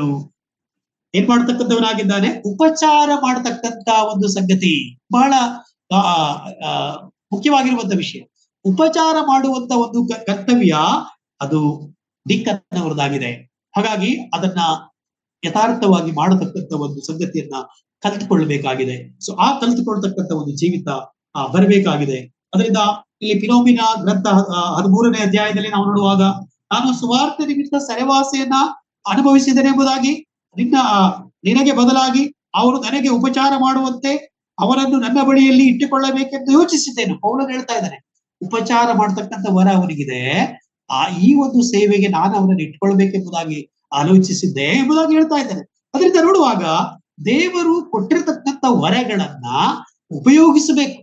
ಏನ್ ಮಾಡ್ತಕ್ಕಂಥವನಾಗಿದ್ದಾನೆ ಉಪಚಾರ ಮಾಡತಕ್ಕಂತ ಒಂದು ಸಂಗತಿ ಬಹಳ ಆ, ಆ, ಮುಖ್ಯವಾಗಿರುವಂತ ವಿಷಯ ಉಪಚಾರ ಮಾಡುವಂತ ಒಂದು ಕ- ಕರ್ತವ್ಯ ಅದು ದಿಕ್ಕನ್ನವರದಾಗಿದೆ ಹಾಗಾಗಿ ಅದನ್ನ ಯಥಾರ್ಥವಾಗಿ ಮಾಡತಕ್ಕಂತ ಒಂದು ಸಂಗತಿಯನ್ನ ಕಲ್ತುಕೊಳ್ಳಬೇಕಾಗಿದೆ ಸೊ ಆ ಕಲ್ತುಕೊಳ್ತಕ್ಕಂತ ಒಂದು ಜೀವಿತ ಆ, ಬರಬೇಕಾಗಿದೆ ಅದರಿಂದ ಇಲ್ಲಿ ಪಿನೋಮಿನ ಗ್ರಂಥ ಆ, ಹದಿಮೂರನೇ ಅಧ್ಯಾಯದಲ್ಲಿ ನಾವು ನೋಡುವಾಗ ನಾನು ಸುವಾರ್ಥ ನಿಮಿತ್ತ ಸೆರೆವಾಸೆಯನ್ನ ಅನುಭವಿಸಿದ್ದೇನೆ ಎಂಬುದಾಗಿ ನಿನ್ನ ಆ, ನಿನಗೆ ಬದಲಾಗಿ ಅವರು ನನಗೆ ಉಪಚಾರ ಮಾಡುವಂತೆ ಅವರನ್ನು ನನ್ನ ಬಳಿಯಲ್ಲಿ ಇಟ್ಟುಕೊಳ್ಳಬೇಕೆಂದು ಯೋಚಿಸಿದ್ದೇನೆ ಪೌಲನ್ ಹೇಳ್ತಾ ಇದ್ದಾನೆ ಉಪಚಾರ ಮಾಡ್ತಕ್ಕಂಥ ವರ ಅವನಿಗಿದೆ ಆ ಈ ಒಂದು ಸೇವೆಗೆ ನಾನು ಅವರನ್ನು ಇಟ್ಕೊಳ್ಬೇಕೆಂಬುದಾಗಿ ಆಲೋಚಿಸಿದ್ದೆ ಎಂಬುದಾಗಿ ಹೇಳ್ತಾ ಇದ್ದಾನೆ ಅದರಿಂದ ನೋಡುವಾಗ ದೇವರು ಕೊಟ್ಟಿರತಕ್ಕಂಥ ವರಗಳನ್ನ ಉಪಯೋಗಿಸಬೇಕು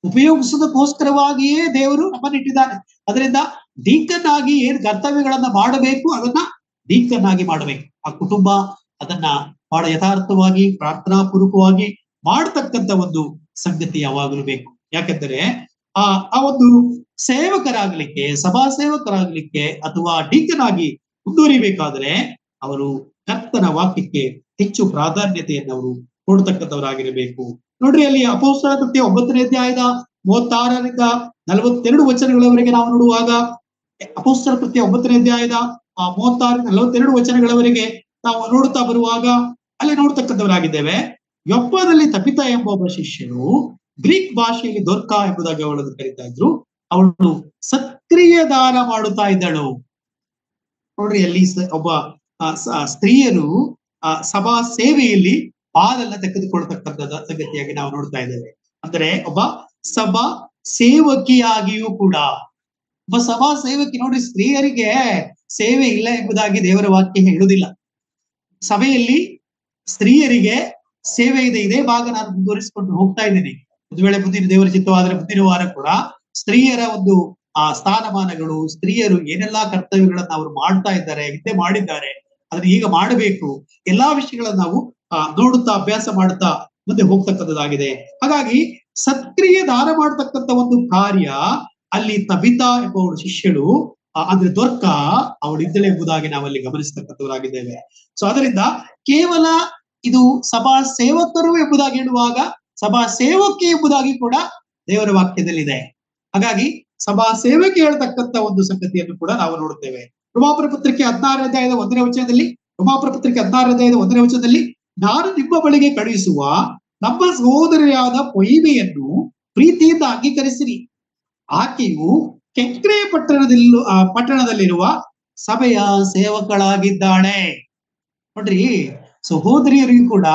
ಉಪಯೋಗಿಸೋದಕ್ಕೋಸ್ಕರವಾಗಿಯೇ ದೇವರು ನಮ್ಮನ್ನು ಇಟ್ಟಿದ್ದಾನೆ ಅದರಿಂದ ಡೀಕನ್ ಆಗಿ ಏನ್ ಕರ್ತವ್ಯಗಳನ್ನ ಮಾಡಬೇಕು ಅದನ್ನ ಡೀಕನ್ ಆಗಿ ಮಾಡಬೇಕು ಆ ಕುಟುಂಬ ಅದನ್ನ ಬಹಳ ಯಥಾರ್ಥವಾಗಿ ಪ್ರಾರ್ಥನಾ ಪೂರ್ವಕವಾಗಿ ಮಾಡತಕ್ಕಂತ ಒಂದು ಸಂಗತಿ ಯಾವಾಗಲೂ ಬೇಕು ಯಾಕೆಂದರೆ ಆ ಆ ಒಂದು ಸೇವಕರಾಗ್ಲಿಕ್ಕೆ ಸಭಾ ಸೇವಕರಾಗ್ಲಿಕ್ಕೆ ಅಥವಾ ಡೀಕನ್ ಆಗಿ ಮುಂದುವರಿಬೇಕಾದ್ರೆ ಅವರು ಕರ್ತನ ವಾಕ್ಯಕ್ಕೆ ಹೆಚ್ಚು ಪ್ರಾಧಾನ್ಯತೆಯನ್ನು ಅವರು ಕೊಡ್ತಕ್ಕಂಥವರಾಗಿರಬೇಕು ನೋಡ್ರಿ ಅಲ್ಲಿ ಅಪೋಸ್ತರ ಕೃತ್ಯ ಒಂಬತ್ತನೇ ಅಧ್ಯಾಯದ ಮೂವತ್ತಾರರಿಂದ ನಲವತ್ತೆರಡು ವಚನಗಳವರೆಗೆ ನಾವು ನೋಡುವಾಗ ಅಪೋಸ್ತರ ಕೃತ್ಯ ಒಂಬತ್ತನೇ ಅಧ್ಯಾಯದ ಆ ಮೂವತ್ತಾರು ನಲವತ್ತೆರಡು ವಚನಗಳವರೆಗೆ ನಾವು ನೋಡುತ್ತಾ ಬರುವಾಗ ಅಲ್ಲಿ ನೋಡ್ತಕ್ಕಂಥವರಾಗಿದ್ದೇವೆ ಯೊಪ್ಪದಲ್ಲಿ ತಪಿತ ಎಂಬ ಒಬ್ಬ ಶಿಷ್ಯನು ಗ್ರೀಕ್ ಭಾಷೆಯಲ್ಲಿ ದೊರ್ಕ ಎಂಬುದಾಗಿ ಅವಳನ್ನು ಕರೀತಾ ಇದ್ರು ಅವಳು ಸಕ್ರಿಯ ದಾನ ಮಾಡುತ್ತಾ ಇದ್ದಳು ನೋಡ್ರಿ ಅಲ್ಲಿ ಸ- ಒಬ್ಬ ಆ, ಸ- ಸ್ತ್ರೀಯರು ಆ ಸಭಾ ಸೇವೆಯಲ್ಲಿ ಪಾಲನ್ನ ತೆಗೆದುಕೊಳ್ತಕ್ಕಂಥ ಸಂಗತಿಯಾಗಿ ನಾವು ನೋಡ್ತಾ ಇದ್ದೇವೆ ಅಂದ್ರೆ ಒಬ್ಬ ಸಭಾ ಸೇವಕಿಯಾಗಿಯೂ ಕೂಡ ಒಬ್ಬ ಸಭಾ ಸೇವಕಿ ನೋಡಿ ಸ್ತ್ರೀಯರಿಗೆ ಸೇವೆ ಇಲ್ಲ ಎಂಬುದಾಗಿ ದೇವರ ವಾಕ್ಯ ಹೇಳುವುದಿಲ್ಲ ಸಭೆಯಲ್ಲಿ ಸ್ತ್ರೀಯರಿಗೆ ಸೇವೆ ಇದೆ ಇದೇ ಭಾಗ ನಾನು ಮುಂದುವರಿಸಿಕೊಂಡು ಹೋಗ್ತಾ ಇದ್ದೀನಿ ಒಂದು ವೇಳೆ ಮುಂದಿನ ದೇವರ ಚಿತ್ತವಾದ್ರೆ ಮುಂದಿನ ವಾರ ಕೂಡ ಸ್ತ್ರೀಯರ ಒಂದು ಆ ಸ್ಥಾನಮಾನಗಳು ಸ್ತ್ರೀಯರು ಏನೆಲ್ಲಾ ಕರ್ತವ್ಯಗಳನ್ನ ಅವರು ಮಾಡ್ತಾ ಇದ್ದಾರೆ ಹಿಂದೆ ಮಾಡಿದ್ದಾರೆ ಅದನ್ನ ಈಗ ಮಾಡಬೇಕು ಎಲ್ಲಾ ವಿಷಯಗಳನ್ನ ನಾವು ಆ, ನೋಡುತ್ತಾ ಅಭ್ಯಾಸ ಮಾಡುತ್ತಾ ಮುಂದೆ ಹೋಗ್ತಕ್ಕಂಥದ್ದಾಗಿದೆ ಹಾಗಾಗಿ ಸಕ್ರಿಯ ದಾನ ಮಾಡತಕ್ಕಂತ ಒಂದು ಕಾರ್ಯ ಅಲ್ಲಿ ತಬಿತಾ ಎಂಬ ಅವಳು ಶಿಷ್ಯಳು ಆ, ಅಂದ್ರೆ ದೊರ್ಕ ಅವಳಿದ್ದಳೆ ಎಂಬುದಾಗಿ ನಾವಲ್ಲಿ ಗಮನಿಸ್ತಕ್ಕಂಥವರಾಗಿದ್ದೇವೆ ಸೊ ಅದರಿಂದ ಕೇವಲ ಇದು ಸಭಾ ಸೇವಕರು ಎಂಬುದಾಗಿ ಹೇಳುವಾಗ ಸಭಾ ಸೇವಕಿ ಎಂಬುದಾಗಿ ಕೂಡ ದೇವರ ವಾಕ್ಯದಲ್ಲಿದೆ ಹಾಗಾಗಿ ಸಭಾ ಸೇವೆಗೆ ಹೇಳ್ತಕ್ಕಂತ ಒಂದು ಸಂಗತಿಯನ್ನು ಕೂಡ ನಾವು ನೋಡುತ್ತೇವೆ ರೋಮಾಪುರ ಪತ್ರಿಕೆ ಹದಿನಾರು ಅಧ್ಯಾಯದ ಒಂದನೇ ವಚನದಲ್ಲಿ ರೋಮಾಪುರ ಪತ್ರಿಕೆ ಹದಿನಾರು ಅಧ್ಯಾಯದ ಒಂದನೇ ವಚನದಲ್ಲಿ ನಾನು ನಿಮ್ಮ ಬಳಿಗೆ ಕಳುಹಿಸುವ ನಮ್ಮ ಸಹೋದರಿಯಾದ ಪೊಯ್ಮೆಯನ್ನು ಪ್ರೀತಿಯಿಂದ ಅಂಗೀಕರಿಸಿರಿ ಆಕೆಯು ಕೆಂಕ್ರೆ ಪಟ್ಟಣದಲ್ಲಿ ಆ, ಪಟ್ಟಣದಲ್ಲಿರುವ ಸಭೆಯ ಸೇವಕಳಾಗಿದ್ದಾಳೆ ನೋಡ್ರಿ ಸಹೋದರಿಯರಿಗೂ ಕೂಡ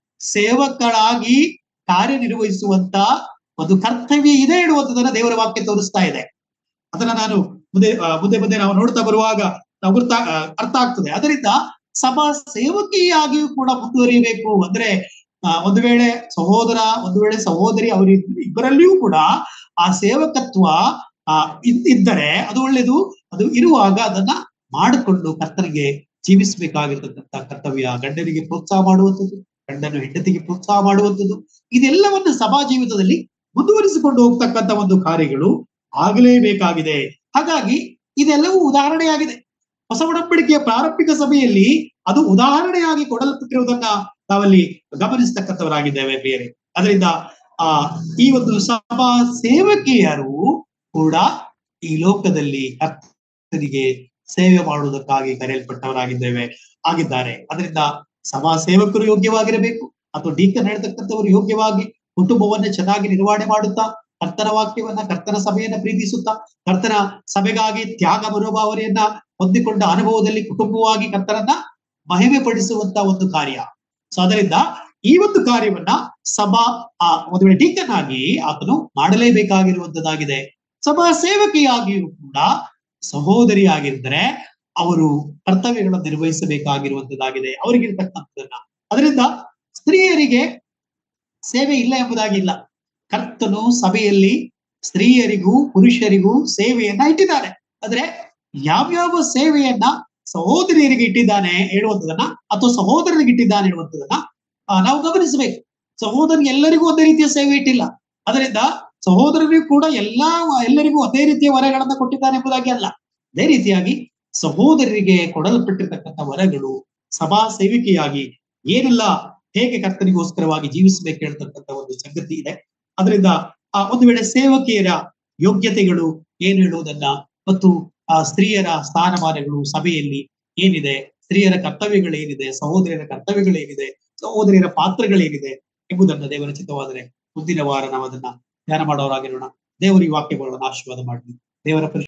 ಸೇವಕಳಾಗಿ ಕಾರ್ಯನಿರ್ವಹಿಸುವಂತ ಒಂದು ಕರ್ತವ್ಯ ಇದೆ ಎನ್ನುವಂಥದ್ದನ್ನ ದೇವರ ವಾಕ್ಯ ತೋರಿಸ್ತಾ ಇದೆ ಅದನ್ನ ನಾನು ಮುಂದೆ ಆ, ಮುಂದೆ ಮುಂದೆ ನಾವು ನೋಡ್ತಾ ಬರುವಾಗ ನಾವು ಅರ್ಥ ಆ, ಅರ್ಥ ಆಗ್ತದೆ ಅದರಿಂದ ಸಭಾ ಸೇವಕಿಯಾಗಿಯೂ ಕೂಡ ಮುಂದುವರಿಯಬೇಕು ಅಂದ್ರೆ ಆ, ಒಂದು ವೇಳೆ ಸಹೋದರ ಒಂದು ವೇಳೆ ಸಹೋದರಿ ಅವರ ಇಬ್ಬರಲ್ಲಿಯೂ ಕೂಡ ಆ ಸೇವಕತ್ವ ಆ ಇದ್- ಇದ್ದರೆ ಅದು ಒಳ್ಳೇದು ಅದು ಇರುವಾಗ ಅದನ್ನ ಮಾಡಿಕೊಂಡು ಕರ್ತನಿಗೆ ಜೀವಿಸಬೇಕಾಗಿರ್ತಕ್ಕಂಥ ಕರ್ತವ್ಯ ಗಂಡನಿಗೆ ಪ್ರೋತ್ಸಾಹ ಮಾಡುವಂಥದ್ದು ಗಂಡನು ಹೆಂಡತಿಗೆ ಪ್ರೋತ್ಸಾಹ ಮಾಡುವಂಥದ್ದು ಇದೆಲ್ಲವನ್ನು ಸಭಾ ಜೀವಿತದಲ್ಲಿ ಮುಂದುವರಿಸಿಕೊಂಡು ಹೋಗ್ತಕ್ಕಂಥ ಒಂದು ಕಾರ್ಯಗಳು ಆಗಲೇಬೇಕಾಗಿದೆ ಹಾಗಾಗಿ ಇದೆಲ್ಲವೂ ಉದಾಹರಣೆಯಾಗಿದೆ ಹೊಸ ಒಡಂಬಡಿಕೆಯ ಪ್ರಾರಂಭಿಕ ಸಭೆಯಲ್ಲಿ ಅದು ಉದಾಹರಣೆಯಾಗಿ ಕೊಡಲ್ಪಟ್ಟಿರುವುದನ್ನ ನಾವಲ್ಲಿ ಗಮನಿಸ್ತಕ್ಕಂಥವರಾಗಿದ್ದೇವೆ ಬೇರೆ ಅದರಿಂದ ಆ ಈ ಒಂದು ಸಭಾ ಸೇವಕಿಯರು ಕೂಡ ಈ ಲೋಕದಲ್ಲಿ ಕರ್ತನಿಗೆ ಸೇವೆ ಮಾಡುವುದಕ್ಕಾಗಿ ಕರೆಯಲ್ಪಟ್ಟವರಾಗಿದ್ದೇವೆ ಆಗಿದ್ದಾರೆ ಅದರಿಂದ ಸಭಾ ಸೇವಕರು ಯೋಗ್ಯವಾಗಿರಬೇಕು ಅಥವಾ ಡೀಕನ್ ಹೇಳ್ತಕ್ಕಂಥವರು ಯೋಗ್ಯವಾಗಿ ಕುಟುಂಬವನ್ನ ಚೆನ್ನಾಗಿ ನಿರ್ವಹಣೆ ಮಾಡುತ್ತಾ ಕರ್ತನ ವಾಕ್ಯವನ್ನ ಕರ್ತನ ಸಭೆಯನ್ನ ಪ್ರೀತಿಸುತ್ತಾ ಕರ್ತನ ಸಭೆಗಾಗಿ ತ್ಯಾಗ ಮನೋಭಾವನೆಯನ್ನ ಹೊಂದಿಕೊಂಡ ಅನುಭವದಲ್ಲಿ ಕುಟುಂಬವಾಗಿ ಕರ್ತನನ್ನ ಮಹಿಮೆ ಪಡಿಸುವಂತ ಒಂದು ಕಾರ್ಯ ಸೊ ಅದರಿಂದ ಈ ಒಂದು ಕಾರ್ಯವನ್ನ ಸಭಾ ಆ ಒಂದು ವೇಳೆ ಡೀಕನ್ ಆಗಿ ಆತನು ಮಾಡಲೇಬೇಕಾಗಿರುವಂತದ್ದಾಗಿದೆ ಸಭಾ ಸೇವಕಿಯಾಗಿಯೂ ಕೂಡ ಸಹೋದರಿಯಾಗಿದ್ದರೆ ಅವರು ಕರ್ತವ್ಯಗಳನ್ನು ನಿರ್ವಹಿಸಬೇಕಾಗಿರುವಂತದ್ದಾಗಿದೆ ಅವರಿಗಿರ್ತಕ್ಕಂಥದನ್ನ ಅದರಿಂದ ಸ್ತ್ರೀಯರಿಗೆ ಸೇವೆ ಇಲ್ಲ ಎಂಬುದಾಗಿಲ್ಲ ಕರ್ತನು ಸಭೆಯಲ್ಲಿ ಸ್ತ್ರೀಯರಿಗೂ ಪುರುಷರಿಗೂ ಸೇವೆಯನ್ನ ಇಟ್ಟಿದ್ದಾನೆ ಆದ್ರೆ ಯಾವ್ಯಾವ ಸೇವೆಯನ್ನ ಸಹೋದರಿಯರಿಗೆ ಇಟ್ಟಿದ್ದಾನೆ ಹೇಳುವಂತದನ್ನ ಅಥವಾ ಸಹೋದರರಿಗೆ ಇಟ್ಟಿದ್ದಾನೆ ಹೇಳುವಂತದನ್ನ ಆ, ನಾವು ಗಮನಿಸಬೇಕು ಸಹೋದರ ಎಲ್ಲರಿಗೂ ಒಂದೇ ರೀತಿಯ ಸೇವೆ ಇಟ್ಟಿಲ್ಲ ಅದರಿಂದ ಸಹೋದರರಿಗೂ ಕೂಡ ಎಲ್ಲಾ ಎಲ್ಲರಿಗೂ ಒಂದೇ ರೀತಿಯ ವರಗಳನ್ನ ಕೊಟ್ಟಿದ್ದಾನೆ ಎಂಬುದಾಗಿ ಅಲ್ಲ ಅದೇ ರೀತಿಯಾಗಿ ಸಹೋದರರಿಗೆ ಕೊಡಲ್ಪಟ್ಟಿರ್ತಕ್ಕಂಥ ವರಗಳು ಸಭಾ ಸೇವಿಕೆಯಾಗಿ ಏನೆಲ್ಲ ಹೇಗೆ ಕರ್ತನಿಗೋಸ್ಕರವಾಗಿ ಜೀವಿಸಬೇಕು ಹೇಳ್ತಕ್ಕಂಥ ಒಂದು ಸಂಗತಿ ಇದೆ ಅದರಿಂದ ಆ ಒಂದು ವೇಳೆ ಸೇವಕಿಯರ ಯೋಗ್ಯತೆಗಳು ಏನು ಹೇಳುವುದನ್ನ ಮತ್ತು ಆ ಸ್ತ್ರೀಯರ ಸ್ಥಾನಮಾನಗಳು ಸಭೆಯಲ್ಲಿ ಏನಿದೆ ಸ್ತ್ರೀಯರ ಕರ್ತವ್ಯಗಳೇನಿದೆ ಸಹೋದರಿಯರ ಕರ್ತವ್ಯಗಳೇನಿದೆ ಸಹೋದರಿಯರ ಪಾತ್ರಗಳೇನಿದೆ ಎಂಬುದನ್ನ ದೇವರ ಚಿತ್ತವಾದರೆ ಮುಂದಿನ ವಾರ ನಾವು ಅದನ್ನ ಧ್ಯಾನ ಮಾಡೋರಾಗಿರೋಣ ದೇವರ ಈ ವಾಕ್ಯಗಳನ್ನು ಆಶೀರ್ವಾದ ಮಾಡಲಿ ದೇವರ ಪರಿಶುದ್ಧ